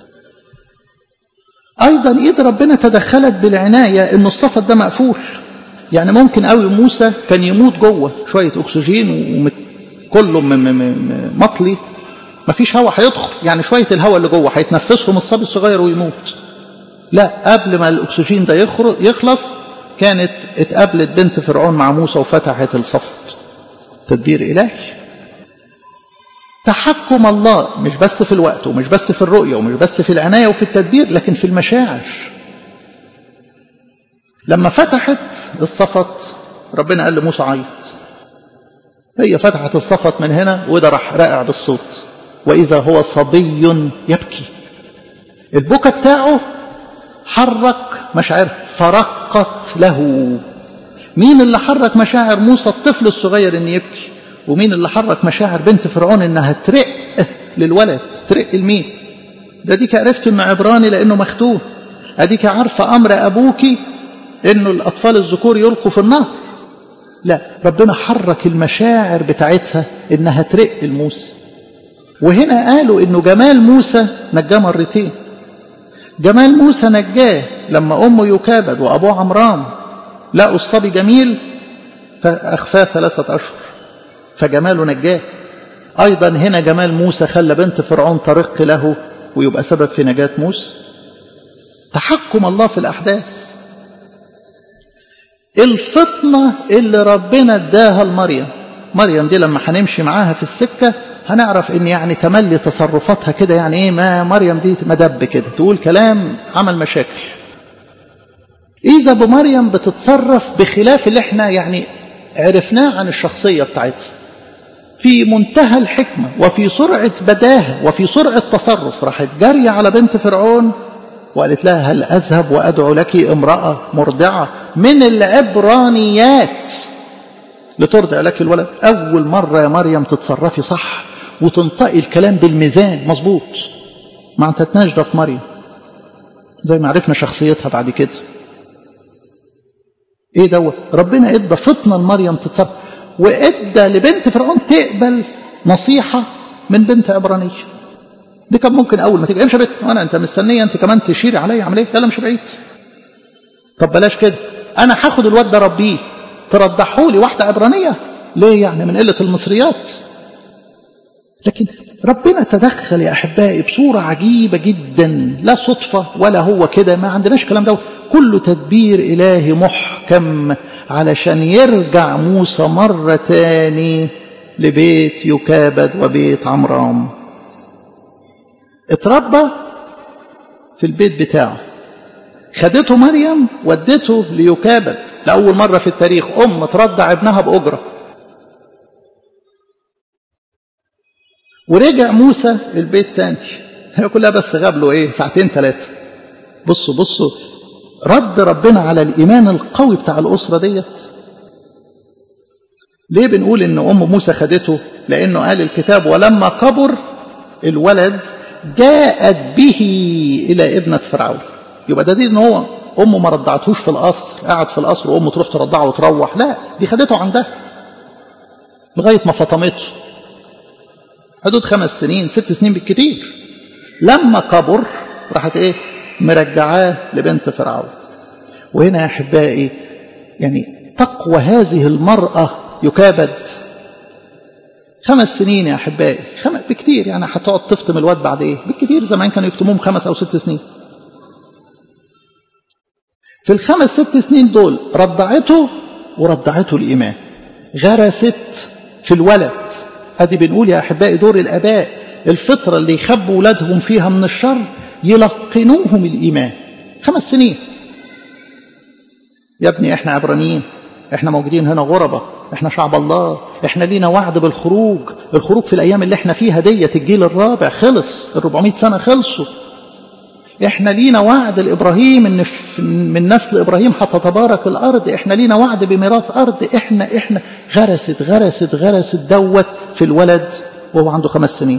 ايضا ايد ربنا تدخلت بالعنايه ان الصفت ده مقفول يعني ممكن قوي موسى كان يموت جوه شويه اكسجين وكله مطلي مفيش هواء هيدخل يعني شويه الهواء اللي جوه هيتنفسهم الصبي الصغير ويموت لا قبل ما الاكسجين ده يخلص كانت اتقابلت بنت فرعون مع موسى وفتحت الصفت تدبير الهي تحكم الله مش بس في الوقت ومش بس في الرؤية ومش بس في العناية وفي التدبير لكن في المشاعر لما فتحت الصفت ربنا قال لموسى عيط هي فتحت الصفت من هنا وده راح رائع بالصوت وإذا هو صبي يبكي البكا بتاعه حرك مشاعره فرقت له مين اللي حرك مشاعر موسى الطفل الصغير ان يبكي ومين اللي حرك مشاعر بنت فرعون انها ترق للولد ترق لمين ده ديك عرفت انه عبراني لانه مختون اديك عارفه امر ابوك انه الاطفال الذكور يلقوا في النهر لا ربنا حرك المشاعر بتاعتها انها ترق لموسى وهنا قالوا انه جمال موسى نجاه مرتين جمال موسى نجاه لما امه يكابد وابوه عمران لقوا الصبي جميل فاخفاه ثلاثه اشهر فجماله نجاه أيضا هنا جمال موسى خلى بنت فرعون ترق له ويبقى سبب في نجاة موسى تحكم الله في الأحداث الفطنة اللي ربنا اداها لمريم مريم دي لما هنمشي معاها في السكة هنعرف ان يعني تملي تصرفاتها كده يعني ايه ما مريم دي مدب كده تقول كلام عمل مشاكل اذا بمريم بتتصرف بخلاف اللي احنا يعني عرفناه عن الشخصية بتاعتها في منتهى الحكمة وفي سرعة بداهة وفي سرعة تصرف راحت جارية على بنت فرعون وقالت لها هل أذهب وأدعو لك امرأة مرضعة من العبرانيات لترضع لك الولد أول مرة يا مريم تتصرفي صح وتنطقي الكلام بالميزان مظبوط ما اعتدناش ده في مريم زي ما عرفنا شخصيتها بعد كده ايه دوت ربنا ادى فطنه لمريم تتصرف وادى لبنت فرعون تقبل نصيحه من بنت عبرانيه دي كان ممكن اول ما تيجي امشي بنت وانا انت مستنيه انت كمان تشيري عليا عمليه لا مش بعيد طب بلاش كده انا هاخد الواد ده ربيه ترضحوا لي واحده عبرانيه ليه يعني من قله المصريات لكن ربنا تدخل يا احبائي بصوره عجيبه جدا لا صدفه ولا هو كده ما عندناش كلام ده كله تدبير الهي محكم علشان يرجع موسى مره تاني لبيت يكابد وبيت عمرام اتربى في البيت بتاعه خدته مريم ودته ليكابد لأول مرة في التاريخ أم ترضع ابنها بأجرة ورجع موسى البيت تاني هي كلها بس غاب له ايه ساعتين ثلاثة بصوا بصوا رد ربنا على الإيمان القوي بتاع الأسرة ديت ليه بنقول إن أم موسى خدته لأنه قال الكتاب ولما كبر الولد جاءت به إلى ابنة فرعون يبقى ده دي إن هو أمه ما رضعتهوش في القصر قاعد في القصر وأمه تروح ترضعه وتروح لا دي خدته عندها لغاية ما فطمته حدود خمس سنين ست سنين بالكتير لما كبر راحت ايه مرجعاه لبنت فرعون وهنا يا احبائي يعني تقوى هذه المرأة يكابد خمس سنين يا احبائي خم... بكتير يعني هتقعد تفطم الواد بعد ايه بالكتير زمان كانوا يفتموهم خمس او ست سنين في الخمس ست سنين دول رضعته ورضعته الايمان غرست في الولد ادي بنقول يا احبائي دور الاباء الفطره اللي يخبوا ولادهم فيها من الشر يلقنوهم الايمان خمس سنين يا ابني احنا عبرانيين احنا موجودين هنا غربة احنا شعب الله احنا لينا وعد بالخروج الخروج في الايام اللي احنا فيها ديت الجيل الرابع خلص ال 400 سنه خلصوا احنا لينا وعد لابراهيم ان من نسل ابراهيم هتتبارك الارض احنا لينا وعد بميراث ارض احنا احنا غرست غرست غرست دوت في الولد وهو عنده خمس سنين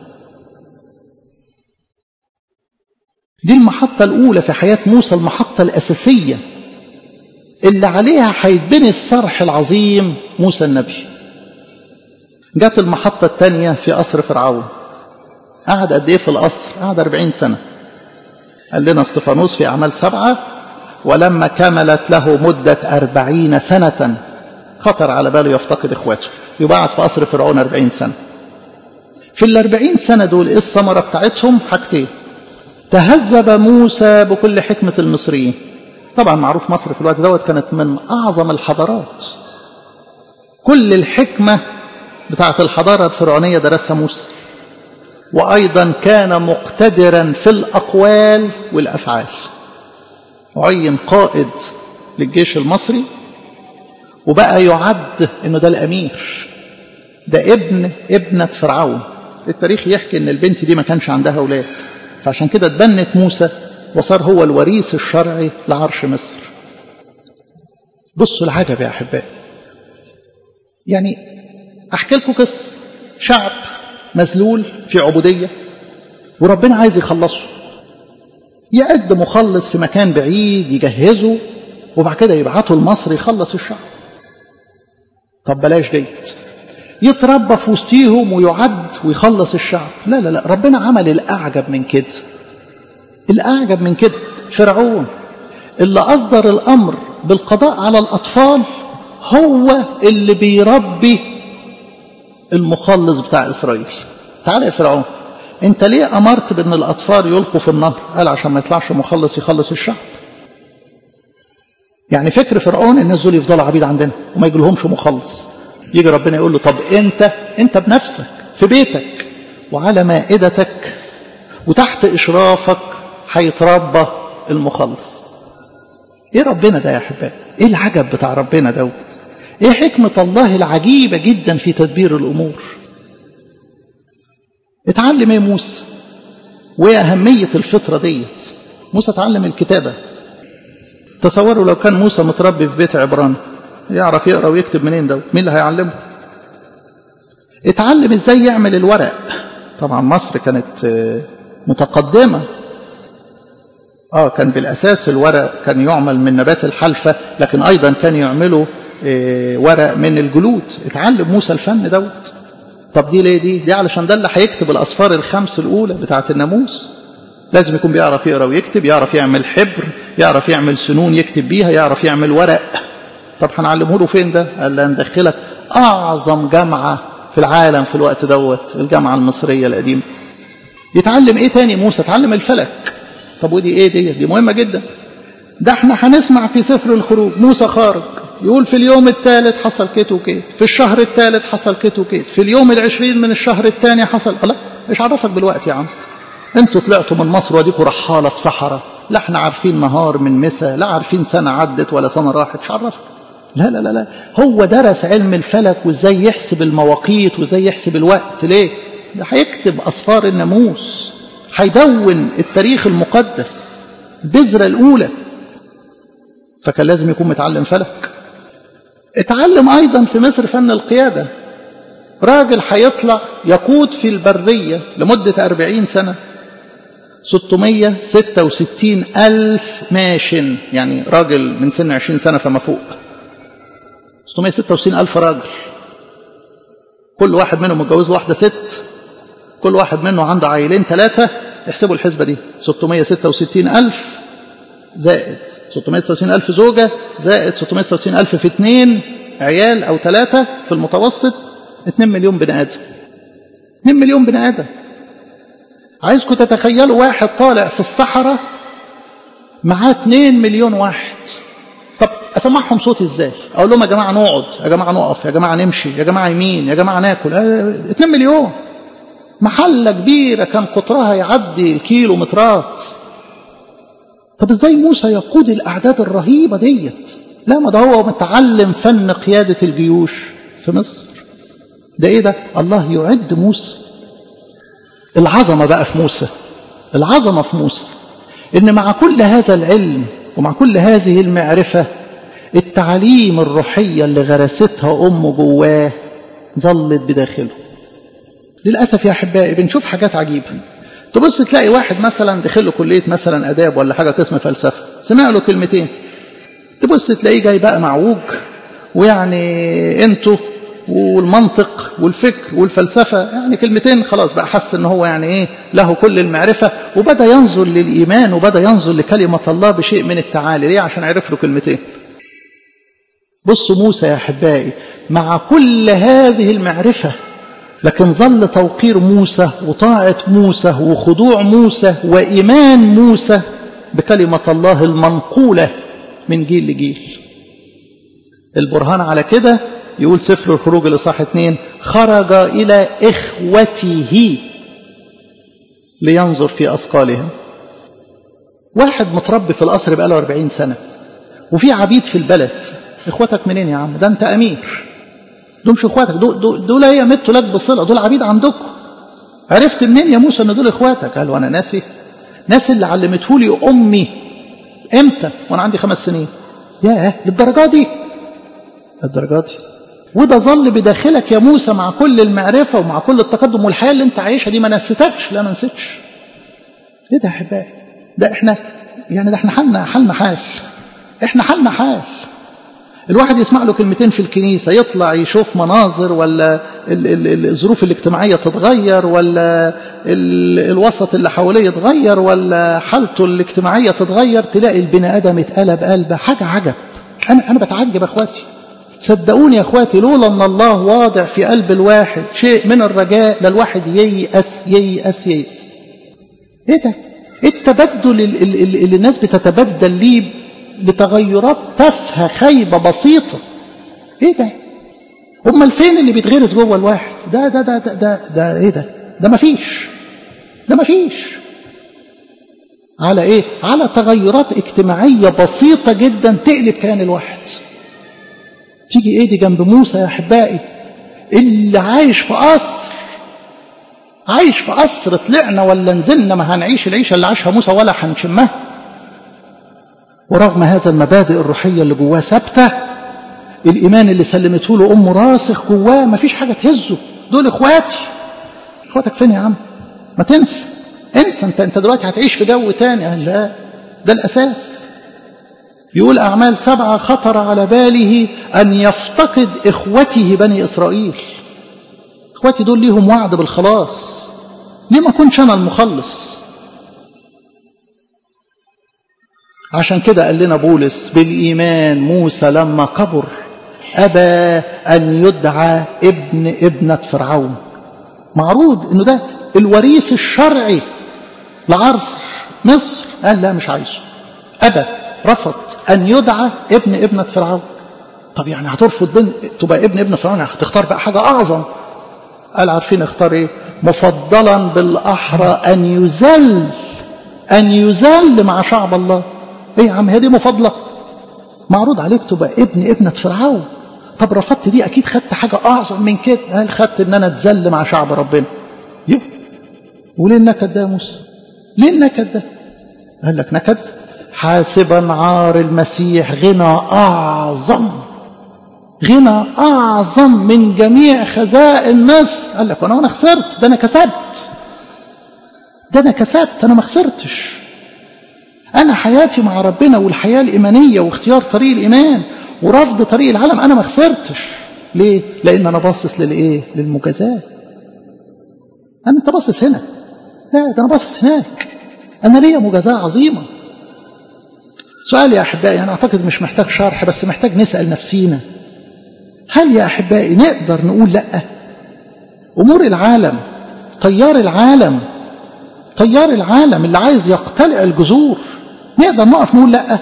دي المحطة الأولى في حياة موسى المحطة الأساسية اللي عليها هيتبني الصرح العظيم موسى النبي جت المحطة الثانية في قصر فرعون قعد قد إيه في القصر؟ قعد 40 سنة قال لنا استفانوس في أعمال سبعة ولما كملت له مدة أربعين سنة خطر على باله يفتقد إخواته يبقى قعد في قصر فرعون أربعين سنة في الأربعين سنة دول إيه الثمرة بتاعتهم حاجتين تهذب موسى بكل حكمة المصريين طبعا معروف مصر في الوقت دوت كانت من أعظم الحضارات كل الحكمة بتاعت الحضارة الفرعونية درسها موسى وأيضا كان مقتدرا في الأقوال والأفعال عين قائد للجيش المصري وبقى يعد انه ده الامير ده ابن ابنة فرعون التاريخ يحكي ان البنت دي ما كانش عندها اولاد فعشان كده اتبنت موسى وصار هو الوريث الشرعي لعرش مصر بصوا العجب يا احبائي يعني احكي لكم قصه شعب مذلول في عبوديه وربنا عايز يخلصه يعد مخلص في مكان بعيد يجهزه وبعد كده يبعته لمصر يخلص الشعب طب بلاش ديت يتربى في وسطيهم ويعد ويخلص الشعب لا لا لا ربنا عمل الأعجب من كده الأعجب من كده فرعون اللي أصدر الأمر بالقضاء على الأطفال هو اللي بيربي المخلص بتاع إسرائيل تعال يا فرعون انت ليه امرت بان الاطفال يلقوا في النهر قال عشان ما يطلعش مخلص يخلص الشعب يعني فكر فرعون الناس دول يفضلوا عبيد عندنا وما يجيلهمش مخلص يجي ربنا يقول له طب انت انت بنفسك في بيتك وعلى مائدتك وتحت اشرافك هيتربى المخلص ايه ربنا ده يا احبائي ايه العجب بتاع ربنا دوت ايه حكمه الله العجيبه جدا في تدبير الامور اتعلم ايه موسى وايه اهميه الفطره ديت موسى اتعلم الكتابة تصوروا لو كان موسى متربي في بيت عبران يعرف يقرأ ويكتب منين ده مين اللي هيعلمه اتعلم ازاي يعمل الورق طبعا مصر كانت متقدمة اه كان بالاساس الورق كان يعمل من نبات الحلفة لكن ايضا كان يعملوا ورق من الجلود اتعلم موسى الفن دوت طب دي ليه دي دي علشان ده اللي هيكتب الاصفار الخمس الاولى بتاعه الناموس لازم يكون بيعرف يقرا ويكتب يعرف يعمل حبر يعرف يعمل سنون يكتب بيها يعرف يعمل ورق طب هنعلمه له فين ده قال لي هندخلك اعظم جامعه في العالم في الوقت دوت الجامعه المصريه القديمه يتعلم ايه تاني موسى اتعلم الفلك طب ودي ايه دي دي مهمه جدا ده احنا هنسمع في سفر الخروج موسى خارج يقول في اليوم الثالث حصل كيت وكيت في الشهر الثالث حصل كيت وكيت في اليوم العشرين من الشهر الثاني حصل لا ايش عرفك بالوقت يا عم انتوا طلعتوا من مصر وديكوا رحاله في صحراء لا احنا عارفين نهار من مسا لا عارفين سنه عدت ولا سنه راحت ايش عرفك لا لا لا لا هو درس علم الفلك وازاي يحسب المواقيت وازاي يحسب الوقت ليه ده هيكتب اصفار الناموس هيدون التاريخ المقدس البذره الاولى فكان لازم يكون متعلم فلك اتعلم ايضا في مصر فن القياده راجل هيطلع يقود في البريه لمده أربعين سنه 666 ألف ماشن يعني راجل من سن 20 سنة فما فوق 666 ألف راجل كل واحد منهم متجوز واحدة ست كل واحد منه عنده عيلين ثلاثة احسبوا الحسبة دي 666 ألف زائد 666 ألف زوجة زائد 666 ألف في اثنين عيال أو ثلاثة في المتوسط 2 مليون بني آدم 2 مليون بني آدم عايزكم تتخيلوا واحد طالع في الصحراء معاه 2 مليون واحد طب اسمعهم صوتي ازاي اقول لهم يا جماعه نقعد يا جماعه نقف يا جماعه نمشي يا جماعه يمين يا جماعه ناكل 2 مليون محله كبيره كان قطرها يعدي الكيلو مترات طب ازاي موسى يقود الاعداد الرهيبه ديت لا ما ده هو متعلم فن قياده الجيوش في مصر ده ايه ده الله يعد موسى العظمة بقى في موسى العظمة في موسى إن مع كل هذا العلم ومع كل هذه المعرفة التعليم الروحية اللي غرستها أمه جواه ظلت بداخله للأسف يا أحبائي بنشوف حاجات عجيبة تبص تلاقي واحد مثلا دخل له كلية مثلا آداب ولا حاجة قسم فلسفة سمع له كلمتين تبص تلاقيه جاي بقى معوج ويعني انتوا والمنطق والفكر والفلسفة يعني كلمتين خلاص بقى حس ان هو يعني ايه له كل المعرفة وبدأ ينظر للإيمان وبدأ ينظر لكلمة الله بشيء من التعالي ليه عشان عرف له كلمتين بصوا موسى يا أحبائي مع كل هذه المعرفة لكن ظل توقير موسى وطاعة موسى وخضوع موسى وإيمان موسى بكلمة الله المنقولة من جيل لجيل البرهان على كده يقول سفر الخروج الإصحاح اتنين خرج إلى إخوته لينظر في أثقالهم واحد متربي في القصر بقاله 40 سنة وفي عبيد في البلد إخوتك منين يا عم ده أنت أمير دول مش إخواتك دول, دول, دول هي متوا لك بصلة دول عبيد عندكم عرفت منين يا موسى ان دول اخواتك قال وانا ناسي ناس اللي علمته لي امي امتى وانا عندي خمس سنين ياه للدرجه دي الدرجه دي وده ظل بداخلك يا موسى مع كل المعرفة ومع كل التقدم والحياة اللي انت عايشها دي ما نستكش لا ما نسيتش ايه ده يا احبائي ده احنا يعني ده احنا حالنا حالنا حال احنا حالنا حال الواحد يسمع له كلمتين في الكنيسة يطلع يشوف مناظر ولا ال ال الظروف الاجتماعية تتغير ولا ال الوسط اللي حواليه يتغير ولا حالته الاجتماعية تتغير تلاقي البني آدم اتقلب قلبه حاجة عجب أنا أنا بتعجب يا إخواتي صدقوني يا اخواتي لولا ان الله واضع في قلب الواحد شيء من الرجاء للواحد ييأس ييأس ييأس ايه ده ايه التبدل اللي, اللي الناس بتتبدل ليه لتغيرات تافهه خايبه بسيطه ايه ده امال فين اللي بيتغرس جوه الواحد ده ده ده ده ده, ده ايه ده ده مفيش ده مفيش على ايه على تغيرات اجتماعيه بسيطه جدا تقلب كيان الواحد تيجي ايه دي جنب موسى يا احبائي اللي عايش في قصر عايش في قصر طلعنا ولا نزلنا ما هنعيش العيشه اللي عاشها موسى ولا هنشمها ورغم هذا المبادئ الروحية اللي جواه ثابتة الإيمان اللي سلمته له أمه راسخ جواه مفيش حاجة تهزه دول إخواتي إخواتك فين يا عم ما تنسى انسى انت انت دلوقتي هتعيش في جو تاني لا ده الأساس يقول أعمال سبعة خطر على باله أن يفتقد إخوته بني إسرائيل إخوتي دول ليهم وعد بالخلاص ليه ما كنتش أنا المخلص عشان كده قال لنا بولس بالإيمان موسى لما كبر أبى أن يدعى ابن ابنة فرعون معروض إنه ده الوريث الشرعي لعرض مصر قال لا مش عايزه أبى رفض أن يدعى ابن ابنة فرعون طب يعني هترفض بين تبقى ابن ابن فرعون هتختار بقى حاجة أعظم قال عارفين اختار ايه مفضلا بالأحرى أن يذل أن يذل مع شعب الله ايه يا عم هي دي مفاضلة معروض عليك تبقى ابن ابنة فرعون طب رفضت دي أكيد خدت حاجة أعظم من كده قال خدت إن أنا أتذل مع شعب ربنا يب وليه النكد ده يا موسى ليه النكد ده قال لك نكد حاسبا عار المسيح غنى أعظم غنى أعظم من جميع خزائن مصر قال لك وأنا وأنا خسرت ده أنا كسبت ده أنا كسبت أنا ما خسرتش أنا حياتي مع ربنا والحياة الإيمانية واختيار طريق الإيمان ورفض طريق العالم أنا ما خسرتش ليه؟ لأن أنا باصص للإيه؟ للمجازاة أنا أنت باصص هنا لا ده أنا باصص هناك أنا ليا مجازاة عظيمة سؤال يا أحبائي أنا أعتقد مش محتاج شرح بس محتاج نسأل نفسينا هل يا أحبائي نقدر نقول لأ أمور العالم طيار العالم طيار العالم اللي عايز يقتلع الجذور نقدر نقف نقول لأ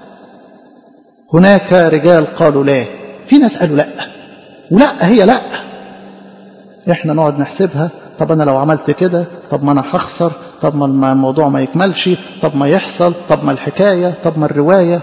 هناك رجال قالوا لا في ناس قالوا لأ ولا هي لأ احنا نقعد نحسبها طب انا لو عملت كده طب ما انا هخسر طب ما الموضوع ما يكملش طب ما يحصل طب ما الحكايه طب ما الروايه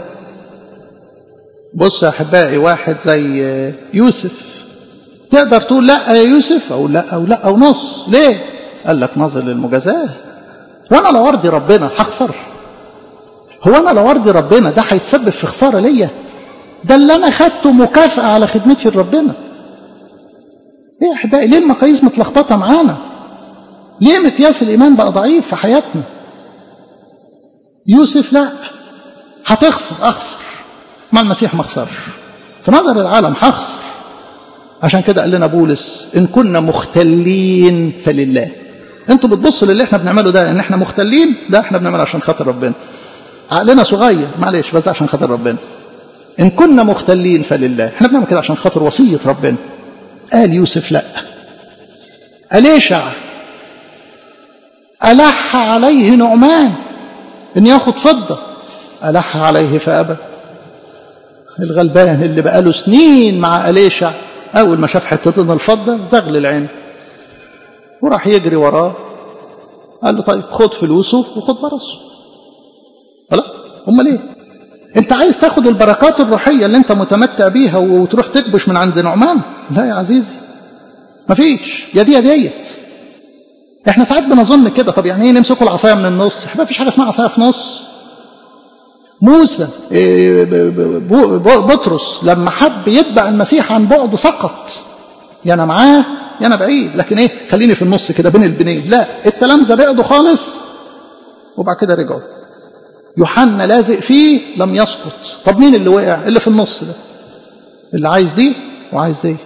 بص يا احبائي واحد زي يوسف تقدر تقول لا يا يوسف او لا او لا او نص ليه قال لك نظر للمجازاه وانا لو ارضي ربنا هخسر هو انا لو ارضي ربنا ده هيتسبب في خساره ليا ده اللي انا خدته مكافاه على خدمتي لربنا ايه يا احبائي ليه المقاييس متلخبطه معانا ليه مقياس الايمان بقى ضعيف في حياتنا يوسف لا هتخسر اخسر مع المسيح ما خسرش في نظر العالم هخسر عشان كده قال لنا بولس ان كنا مختلين فلله انتوا بتبصوا للي احنا بنعمله ده ان احنا مختلين ده احنا بنعمله عشان خاطر ربنا عقلنا صغير معلش بس عشان خاطر ربنا ان كنا مختلين فلله احنا بنعمل كده عشان خاطر وصيه ربنا قال يوسف لا أليشع ألح عليه نعمان إن ياخد فضة ألح عليه فأبى الغلبان اللي بقاله سنين مع أليشع أول ما شاف حتتين الفضة زغل العين وراح يجري وراه قال له طيب خد فلوسه وخد برصه لا امال ايه انت عايز تاخد البركات الروحية اللي انت متمتع بيها وتروح تكبش من عند نعمان لا يا عزيزي مفيش يا دي يا ديت احنا ساعات بنظن كده طب يعني ايه نمسكوا العصايه من النص احنا مفيش حاجه اسمها عصايه في نص موسى بطرس لما حب يتبع المسيح عن بعد سقط يا انا معاه يا انا بعيد لكن ايه خليني في النص كده بين البنين لا التلامذه بعدوا خالص وبعد كده رجعوا يوحنا لازق فيه لم يسقط طب مين اللي وقع اللي في النص ده اللي عايز دي وعايز ديت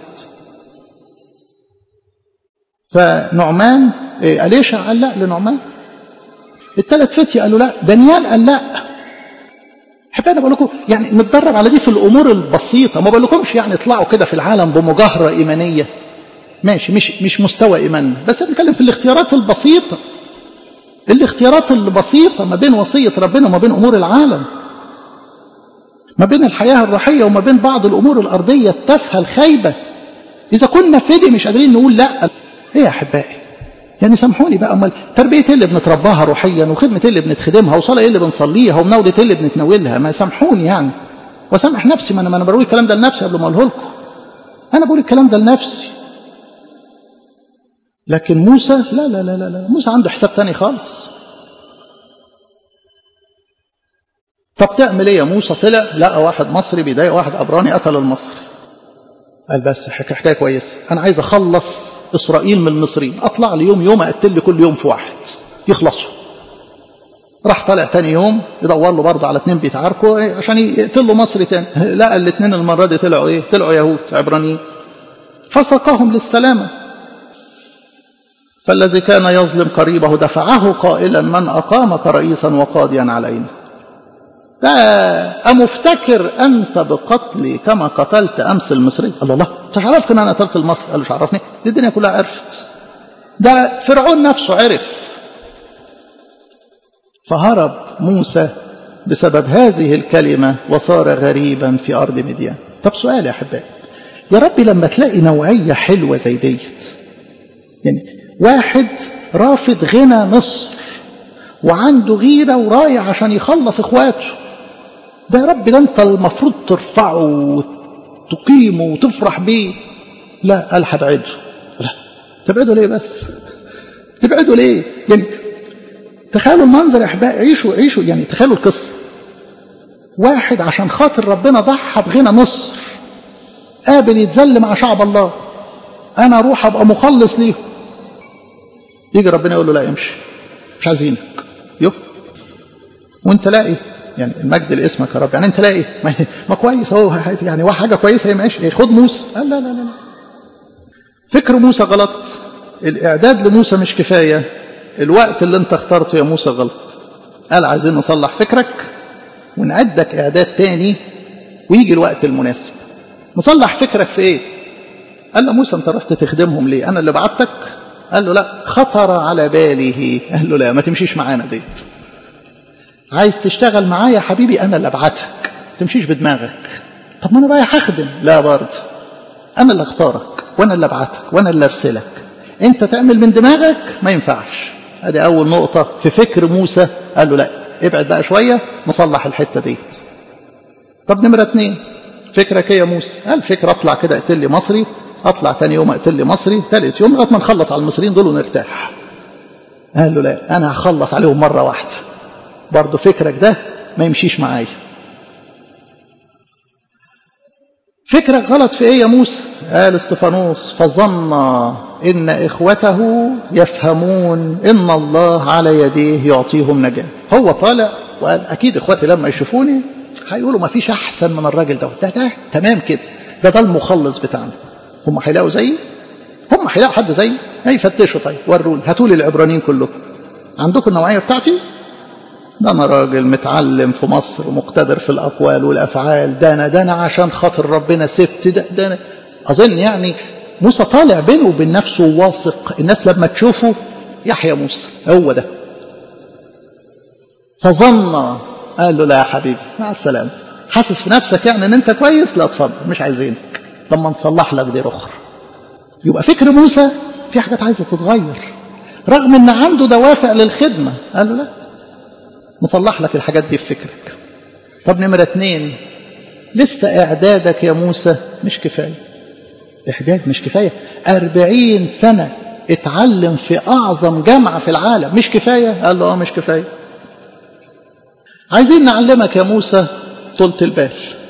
فنعمان إيه أليشع قال لا لنعمان الثلاث فتية قالوا لا دانيال قال لا حتى انا بقول لكم يعني نتدرب على دي في الامور البسيطه ما بقول لكمش يعني اطلعوا كده في العالم بمجاهره ايمانيه ماشي مش مش مستوى ايماننا بس بنتكلم في الاختيارات البسيطه الاختيارات البسيطه ما بين وصيه ربنا وما بين امور العالم ما بين الحياه الروحيه وما بين بعض الامور الارضيه التافهه الخايبه اذا كنا في دي مش قادرين نقول لا ايه يا احبائي يعني سامحوني بقى امال تربيه ايه اللي بنترباها روحيا وخدمه ايه اللي بنخدمها وصلاه ايه اللي بنصليها ومناوله ايه اللي بنتناولها ما سامحوني يعني وسامح نفسي ما انا ما انا بقول الكلام ده لنفسي قبل ما اقوله لكم انا بقول الكلام ده لنفسي لكن موسى لا لا لا لا, لا. موسى عنده حساب تاني خالص طب تعمل ايه يا موسى طلع لقى واحد مصري بيضايق واحد عبراني قتل المصري قال بس حكايه كويسه انا عايز اخلص اسرائيل من المصريين اطلع لي يوم يوم اقتل لي كل يوم في واحد يخلصوا راح طالع تاني يوم يدور له برضه على اتنين بيتعاركوا عشان يقتلوا مصري تاني لقى الاتنين المره دي طلعوا ايه طلعوا يهود عبرانيين فسقهم للسلامه فالذي كان يظلم قريبه دفعه قائلا من اقامك رئيسا وقاضيا علينا ده أمفتكر أنت بقتلي كما قتلت أمس المصري قال الله أنت مش عرفك أن أنا قتلت المصري قال له مش عرفني دي الدنيا كلها عرفت ده فرعون نفسه عرف فهرب موسى بسبب هذه الكلمة وصار غريبا في أرض مديان طب سؤال يا أحبائي يا ربي لما تلاقي نوعية حلوة زي ديت يعني واحد رافض غنى مصر وعنده غيرة ورايح عشان يخلص اخواته ده يا رب ده انت المفروض ترفعه وتقيمه وتفرح بيه لا قال هبعده لا تبعده ليه بس تبعده ليه يعني تخيلوا المنظر يا احبائي عيشوا عيشوا يعني تخيلوا القصه واحد عشان خاطر ربنا ضحى بغنى مصر قابل يتذل مع شعب الله انا اروح ابقى مخلص ليهم يجي ربنا يقول له لا امشي مش عايزينك يو وانت لاقي يعني المجد لاسمك يا رب يعني انت لاقي ما, ما كويس اهو يعني حاجه كويسه هي ماشي خد موسى قال لا لا لا فكر موسى غلط الاعداد لموسى مش كفايه الوقت اللي انت اخترته يا موسى غلط قال عايزين نصلح فكرك ونعدك اعداد تاني ويجي الوقت المناسب نصلح فكرك في ايه قال له موسى انت رحت تخدمهم ليه انا اللي بعتك قال له لا خطر على باله قال له لا ما تمشيش معانا ديت عايز تشتغل معايا يا حبيبي انا اللي ابعتك ما تمشيش بدماغك طب ما انا رايح اخدم لا برضه انا اللي اختارك وانا اللي ابعتك وانا اللي ارسلك انت تعمل من دماغك ما ينفعش ادي اول نقطة في فكر موسى قال له لا ابعد بقى شوية نصلح الحتة ديت طب نمرة اتنين فكرك ايه يا موسى قال فكرة اطلع كده اقتل لي مصري اطلع تاني يوم اقتل لي مصري تالت يوم لغايه ما نخلص على المصريين دول ونرتاح قال له لا انا هخلص عليهم مره واحده برضه فكرك ده ما يمشيش معايا فكرك غلط في ايه يا موسى قال استفانوس فظن ان اخوته يفهمون ان الله على يديه يعطيهم نجاه هو طالع وقال اكيد اخواتي لما يشوفوني هيقولوا ما فيش احسن من الراجل ده ده ده تمام كده ده ده المخلص بتاعنا هم هيلاقوا زيي هم هيلاقوا حد زيي هيفتشوا طيب وروني هاتوا لي العبرانيين كلهم عندكم النوعيه بتاعتي ده انا راجل متعلم في مصر ومقتدر في الاقوال والافعال ده انا ده انا عشان خاطر ربنا سبت ده ده أنا اظن يعني موسى طالع بينه وبين نفسه واثق الناس لما تشوفه يحيى موسى هو ده فظن قال له لا يا حبيبي مع السلامه حاسس في نفسك يعني ان انت كويس لا اتفضل مش عايزينك لما نصلح لك دي اخرى يبقى فكر موسى في حاجات عايزه تتغير رغم ان عنده دوافع للخدمه قال له لا نصلح لك الحاجات دي في فكرك طب نمرة اتنين لسه إعدادك يا موسى مش كفاية إعداد مش كفاية أربعين سنة اتعلم في أعظم جامعة في العالم مش كفاية قال له آه مش كفاية عايزين نعلمك يا موسى طولة البال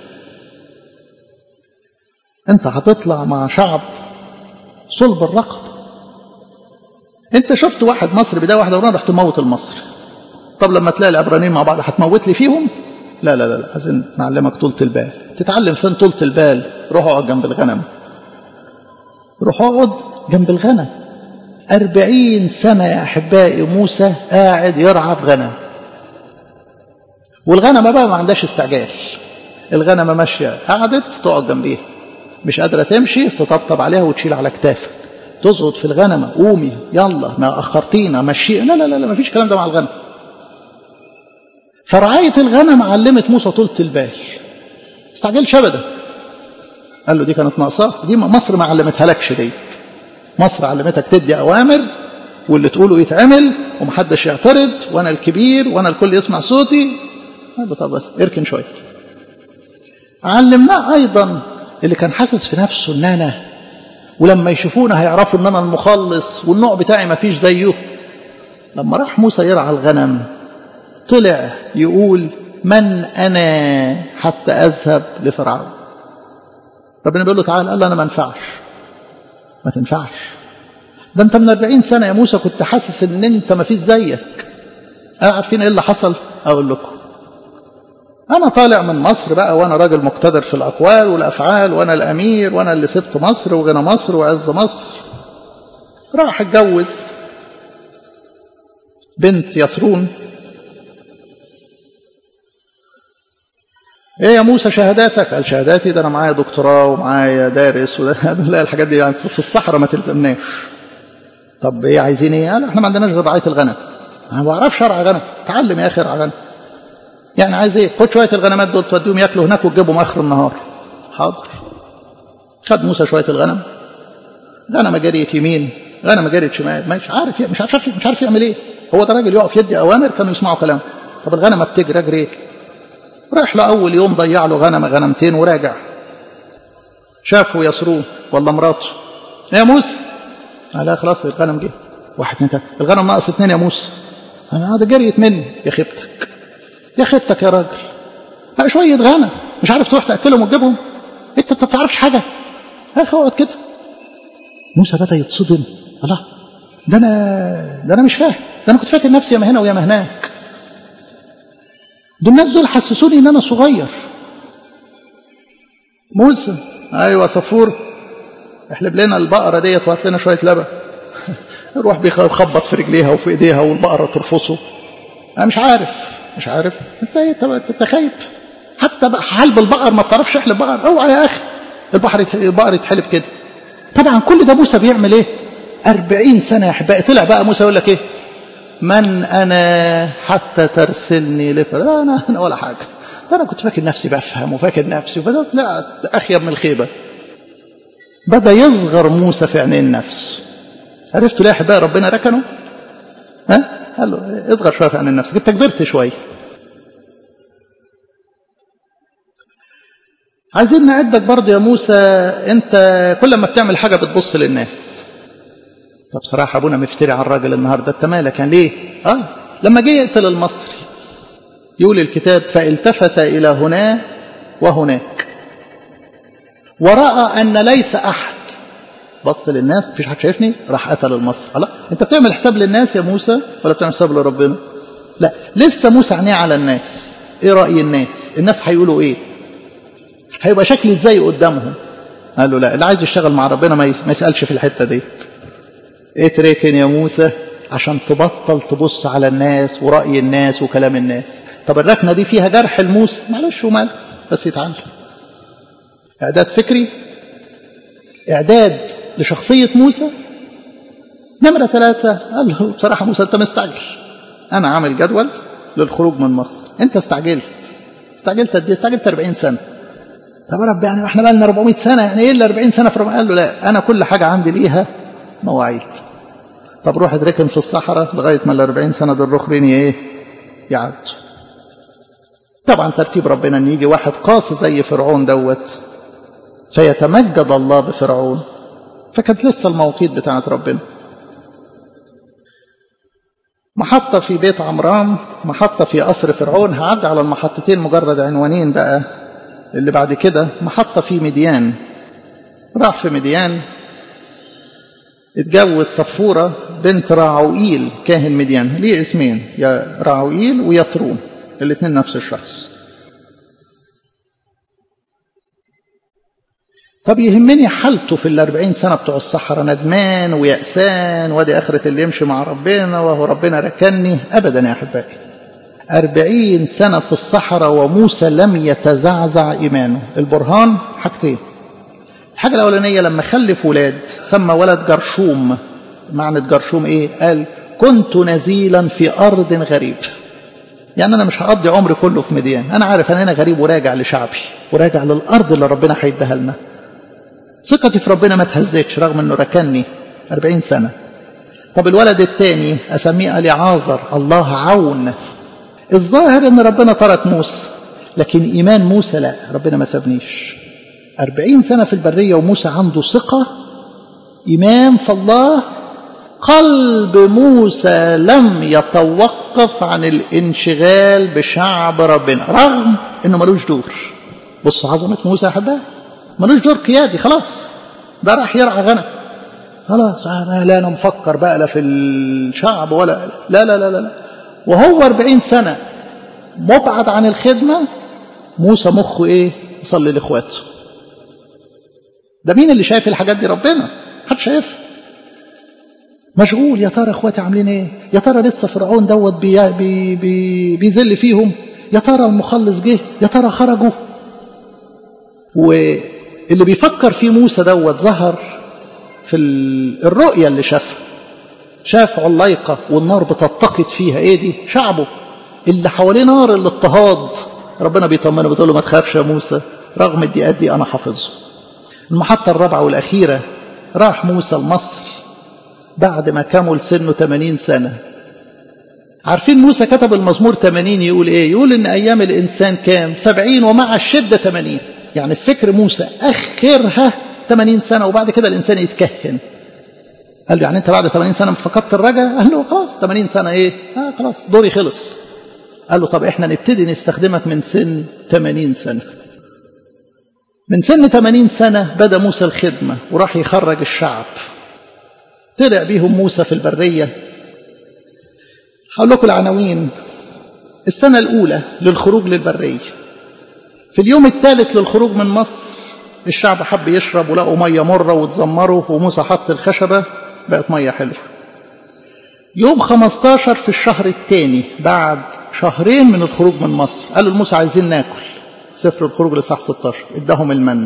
انت هتطلع مع شعب صلب الرقب انت شفت واحد مصري بداية واحدة ورا رحت تموت المصري طب لما تلاقي العبرانيين مع بعض هتموت لي فيهم لا لا لا عايزين نعلمك طولة البال تتعلم فين طولة البال روح اقعد جنب الغنم روح اقعد جنب الغنم أربعين سنة يا أحبائي موسى قاعد يرعى في غنم والغنمة بقى ما عندهاش استعجال الغنمة ماشية قعدت تقعد جنبيها مش قادرة تمشي تطبطب عليها وتشيل على كتافك تزغط في الغنمة قومي يلا ما أخرتينا مشي لا لا لا لا ما فيش الكلام ده مع الغنم فرعاية الغنم علمت موسى طولة البال استعجلش أبدا قال له دي كانت ناقصاه دي مصر ما علمتها لكش ديت مصر علمتك تدي أوامر واللي تقوله يتعمل ومحدش يعترض وأنا الكبير وأنا الكل يسمع صوتي قال له طب بس اركن شوية علمناه أيضا اللي كان حاسس في نفسه ان انا ولما يشوفونا هيعرفوا ان انا المخلص والنوع بتاعي ما فيش زيه لما راح موسى يرعى الغنم طلع يقول من أنا حتى أذهب لفرعون ربنا بيقول له تعال قال له أنا ما انفعش ما تنفعش ده أنت من 40 سنة يا موسى كنت حاسس إن أنت ما فيش زيك عارفين إيه اللي حصل أقول لكم أنا طالع من مصر بقى وأنا راجل مقتدر في الأقوال والأفعال وأنا الأمير وأنا اللي سبت مصر وغنى مصر وعز مصر راح اتجوز بنت يثرون ايه يا موسى شهاداتك قال شهاداتي ده انا معايا دكتوراه ومعايا دارس وده لا الحاجات دي يعني في الصحراء ما تلزمناش طب ايه عايزين ايه قال احنا ما عندناش غير رعايه الغنم انا ما بعرفش ارعى غنم اتعلم يا اخي ارعى غنم يعني عايز ايه خد شويه الغنمات دول توديهم ياكلوا هناك وتجيبهم اخر النهار حاضر خد موسى شويه الغنم غنم جريت يمين غنم جريت شمال مش عارف مش عارف مش عارف يعمل ايه هو ده راجل يقف يدي اوامر كانوا يسمعوا كلام طب الغنمه بتجري اجري ايه راح له اول يوم ضيع له غنمه غنمتين وراجع شافه يسروه ولا مراته يا موسى قال خلاص الغنم جه واحد اتنين الغنم ناقص اتنين يا موسى انا هذا جريت مني يا خيبتك يا خيبتك يا راجل بقى شويه غنم مش عارف تروح تاكلهم وتجيبهم انت ما بتعرفش حاجه يا اخي اقعد كده موسى بدا يتصدم الله ده انا ده انا مش فاهم ده انا كنت فاكر نفسي يا ما هنا ويا ما هناك دول الناس دول حسسوني ان انا صغير موسى ايوه صفور احلب لنا البقره ديت وهات لنا شويه لبن يروح بيخبط في رجليها وفي ايديها والبقره ترفصه انا مش عارف مش عارف انت ايه انت خايب حتى بقى حلب البقر ما بتعرفش احلب بقر اوعى يا اخي البحر البقر يتحلب كده طبعا كل ده موسى بيعمل ايه أربعين سنة يا أحبائي طلع بقى موسى يقول لك إيه من أنا حتى ترسلني لفر أنا أنا ولا حاجة ده أنا كنت فاكر نفسي بفهم وفاكر نفسي وبدأت لا أخيب من الخيبة بدأ يصغر موسى في عينين النفس عرفتوا ليه يا أحبائي ربنا ركنه ها قال له اصغر شوية في عينين نفسك أنت كبرت شوية عايزين نعدك برضه يا موسى انت كل ما بتعمل حاجه بتبص للناس طب بصراحه ابونا مفتري على الراجل النهارده انت مالك يعني ليه اه لما جه يقتل المصري يقول الكتاب فالتفت الى هنا وهناك وراى ان ليس احد بص للناس مفيش حد شايفني راح قتل المصري الله انت بتعمل حساب للناس يا موسى ولا بتعمل حساب لربنا لا لسه موسى عينيه على الناس ايه راي الناس الناس هيقولوا ايه هيبقى شكلي ازاي قدامهم قال له لا اللي عايز يشتغل مع ربنا ما يسألش في الحتة ديت اتركن يا موسى عشان تبطل تبص على الناس ورأي الناس وكلام الناس طب الركنة دي فيها جرح الموسى معلش ومال بس يتعلم إعداد فكري إعداد لشخصية موسى نمرة ثلاثة قال له بصراحة موسى أنت مستعجل أنا عامل جدول للخروج من مصر أنت استعجلت استعجلت قد إيه؟ استعجلت 40 سنة طب يا رب يعني احنا بقى لنا 400 سنه يعني ايه ال 40 سنه في رمضان قال له لا انا كل حاجه عندي ليها مواعيد طب روح اتركن في الصحراء لغايه ما ال 40 سنه دول الاخرين ايه يعدوا طبعا ترتيب ربنا ان يجي واحد قاسي زي فرعون دوت فيتمجد الله بفرعون فكانت لسه المواقيت بتاعت ربنا محطة في بيت عمران محطة في قصر فرعون هعدي على المحطتين مجرد عنوانين بقى اللي بعد كده محطة في مديان راح في مديان اتجوز صفورة بنت راعوئيل كاهن مديان ليه اسمين يا راعوئيل ويثرون الاثنين نفس الشخص طب يهمني حالته في الأربعين سنة بتوع الصحراء ندمان ويأسان وادي آخرة اللي يمشي مع ربنا وهو ربنا ركني أبدا يا أحبائي أربعين سنة في الصحراء وموسى لم يتزعزع إيمانه البرهان حاجتين الحاجة الأولانية لما خلف ولاد سمى ولد جرشوم معنى جرشوم إيه قال كنت نزيلا في أرض غريب يعني أنا مش هقضي عمري كله في مديان أنا عارف أنا هنا غريب وراجع لشعبي وراجع للأرض اللي ربنا هيديها لنا ثقتي في ربنا ما تهزتش رغم أنه ركني أربعين سنة طب الولد الثاني أسميه أليعازر الله عون الظاهر ان ربنا ترك موسى لكن ايمان موسى لا ربنا ما سابنيش أربعين سنة في البرية وموسى عنده ثقة إيمان في الله قلب موسى لم يتوقف عن الانشغال بشعب ربنا رغم انه ملوش دور بص عظمة موسى يا حبايبي ملوش دور قيادي خلاص ده راح يرعى غنم خلاص أنا لا أنا مفكر بقى لا في الشعب ولا لا لا لا لا, لا. وهو أربعين سنة مبعد عن الخدمة موسى مخه إيه يصلي لإخواته ده مين اللي شايف الحاجات دي ربنا حد شايفها مشغول يا ترى اخواتي عاملين ايه يا ترى لسه فرعون دوت بي بي بي بيذل فيهم يا ترى المخلص جه يا ترى خرجوا واللي بيفكر فيه موسى دوت ظهر في الرؤية اللي شافها شاف علايقة والنار بتتقد فيها ايه دي شعبه اللي حواليه نار الاضطهاد ربنا بيطمنه بتقول له ما تخافش يا موسى رغم الضيقات دي انا حافظه المحطة الرابعة والأخيرة راح موسى لمصر بعد ما كمل سنه 80 سنة عارفين موسى كتب المزمور 80 يقول ايه يقول ان ايام الانسان كام 70 ومع الشدة 80 يعني فكر موسى اخرها 80 سنة وبعد كده الانسان يتكهن قال له يعني انت بعد 80 سنة فقدت الرجاء قال له خلاص 80 سنة ايه آه خلاص دوري خلص قال له طب احنا نبتدي نستخدمك من سن 80 سنة من سن 80 سنة بدأ موسى الخدمة وراح يخرج الشعب طلع بيهم موسى في البرية هقول لكم العناوين السنة الأولى للخروج للبرية في اليوم الثالث للخروج من مصر الشعب حب يشرب ولقوا مية مرة وتزمروا وموسى حط الخشبة بقت مية حلوة يوم 15 في الشهر الثاني بعد شهرين من الخروج من مصر قالوا لموسى عايزين ناكل سفر الخروج لصح 16 اداهم المن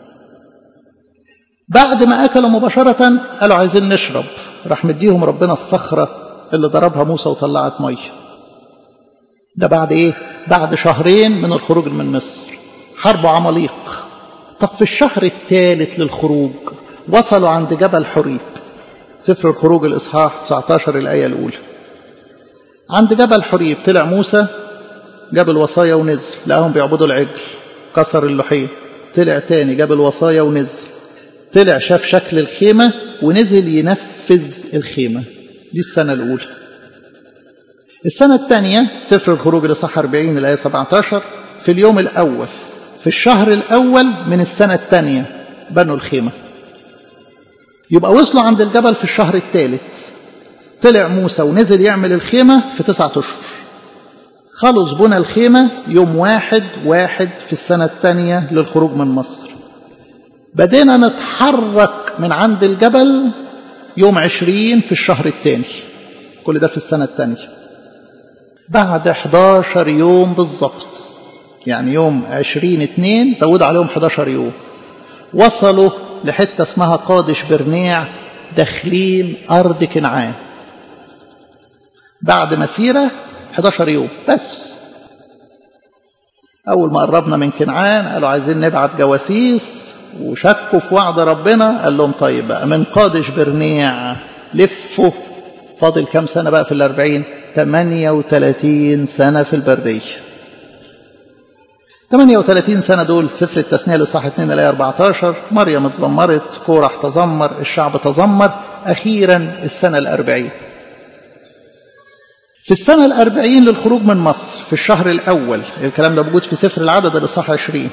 بعد ما أكلوا مباشرة قالوا عايزين نشرب راح مديهم ربنا الصخرة اللي ضربها موسى وطلعت مية ده بعد ايه بعد شهرين من الخروج من مصر حرب عماليق طب في الشهر الثالث للخروج وصلوا عند جبل حريب سفر الخروج الإصحاح 19 الآية الأولى عند جبل حريب طلع موسى جاب الوصايا ونزل لقاهم بيعبدوا العجل كسر اللحية طلع تاني جاب الوصايا ونزل طلع شاف شكل الخيمة ونزل ينفذ الخيمة دي السنة الأولى السنة الثانية سفر الخروج الإصحاح 40 الآية 17 في اليوم الأول في الشهر الأول من السنة الثانية بنوا الخيمة يبقى وصلوا عند الجبل في الشهر الثالث طلع موسى ونزل يعمل الخيمة في تسعة أشهر خلص بنى الخيمة يوم واحد واحد في السنة الثانية للخروج من مصر بدينا نتحرك من عند الجبل يوم عشرين في الشهر الثاني كل ده في السنة الثانية بعد 11 يوم بالظبط يعني يوم عشرين اتنين زودوا عليهم 11 يوم وصلوا لحتة اسمها قادش برنيع داخلين أرض كنعان بعد مسيرة 11 يوم بس أول ما قربنا من كنعان قالوا عايزين نبعت جواسيس وشكوا في وعد ربنا قال لهم طيب بقى من قادش برنيع لفوا فاضل كام سنة بقى في الأربعين 38 سنة في البرية 38 سنة دول سفر التثنية لصح 2 الآية 14 مريم اتذمرت كورح تذمر الشعب تذمر أخيرا السنة الأربعين في السنة الأربعين للخروج من مصر في الشهر الأول الكلام ده موجود في سفر العدد الإصحاح 20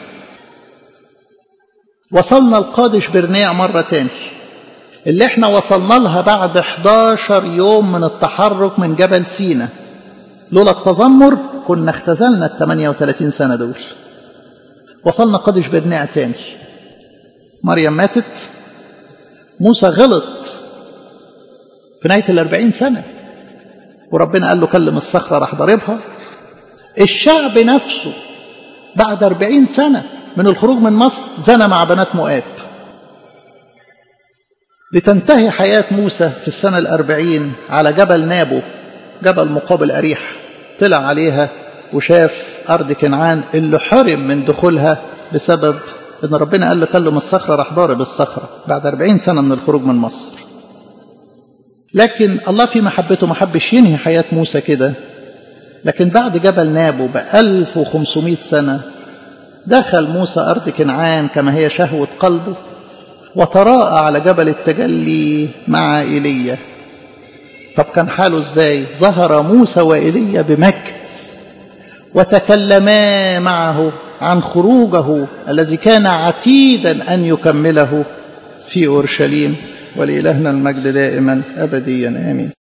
وصلنا القادش برنيع مرة تاني اللي احنا وصلنا لها بعد 11 يوم من التحرك من جبل سينا لولا التذمر كنا اختزلنا ال 38 سنة دول وصلنا قادش برنيع تاني مريم ماتت موسى غلط في نهاية الأربعين سنة وربنا قال له كلم الصخرة راح ضاربها الشعب نفسه بعد أربعين سنة من الخروج من مصر زنى مع بنات مؤاب لتنتهي حياة موسى في السنة الأربعين على جبل نابو جبل مقابل أريح طلع عليها وشاف أرض كنعان اللي حرم من دخولها بسبب إن ربنا قال له كلم الصخرة راح ضارب الصخرة بعد أربعين سنة من الخروج من مصر لكن الله في محبته ما حبش ينهي حياة موسى كده لكن بعد جبل نابو ب 1500 سنة دخل موسى أرض كنعان كما هي شهوة قلبه وتراءى على جبل التجلي مع إيليا طب كان حاله ازاي ظهر موسى وإيليا بمجد وتكلما معه عن خروجه الذي كان عتيدا أن يكمله في أورشليم ولإلهنا المجد دائما أبديا آمين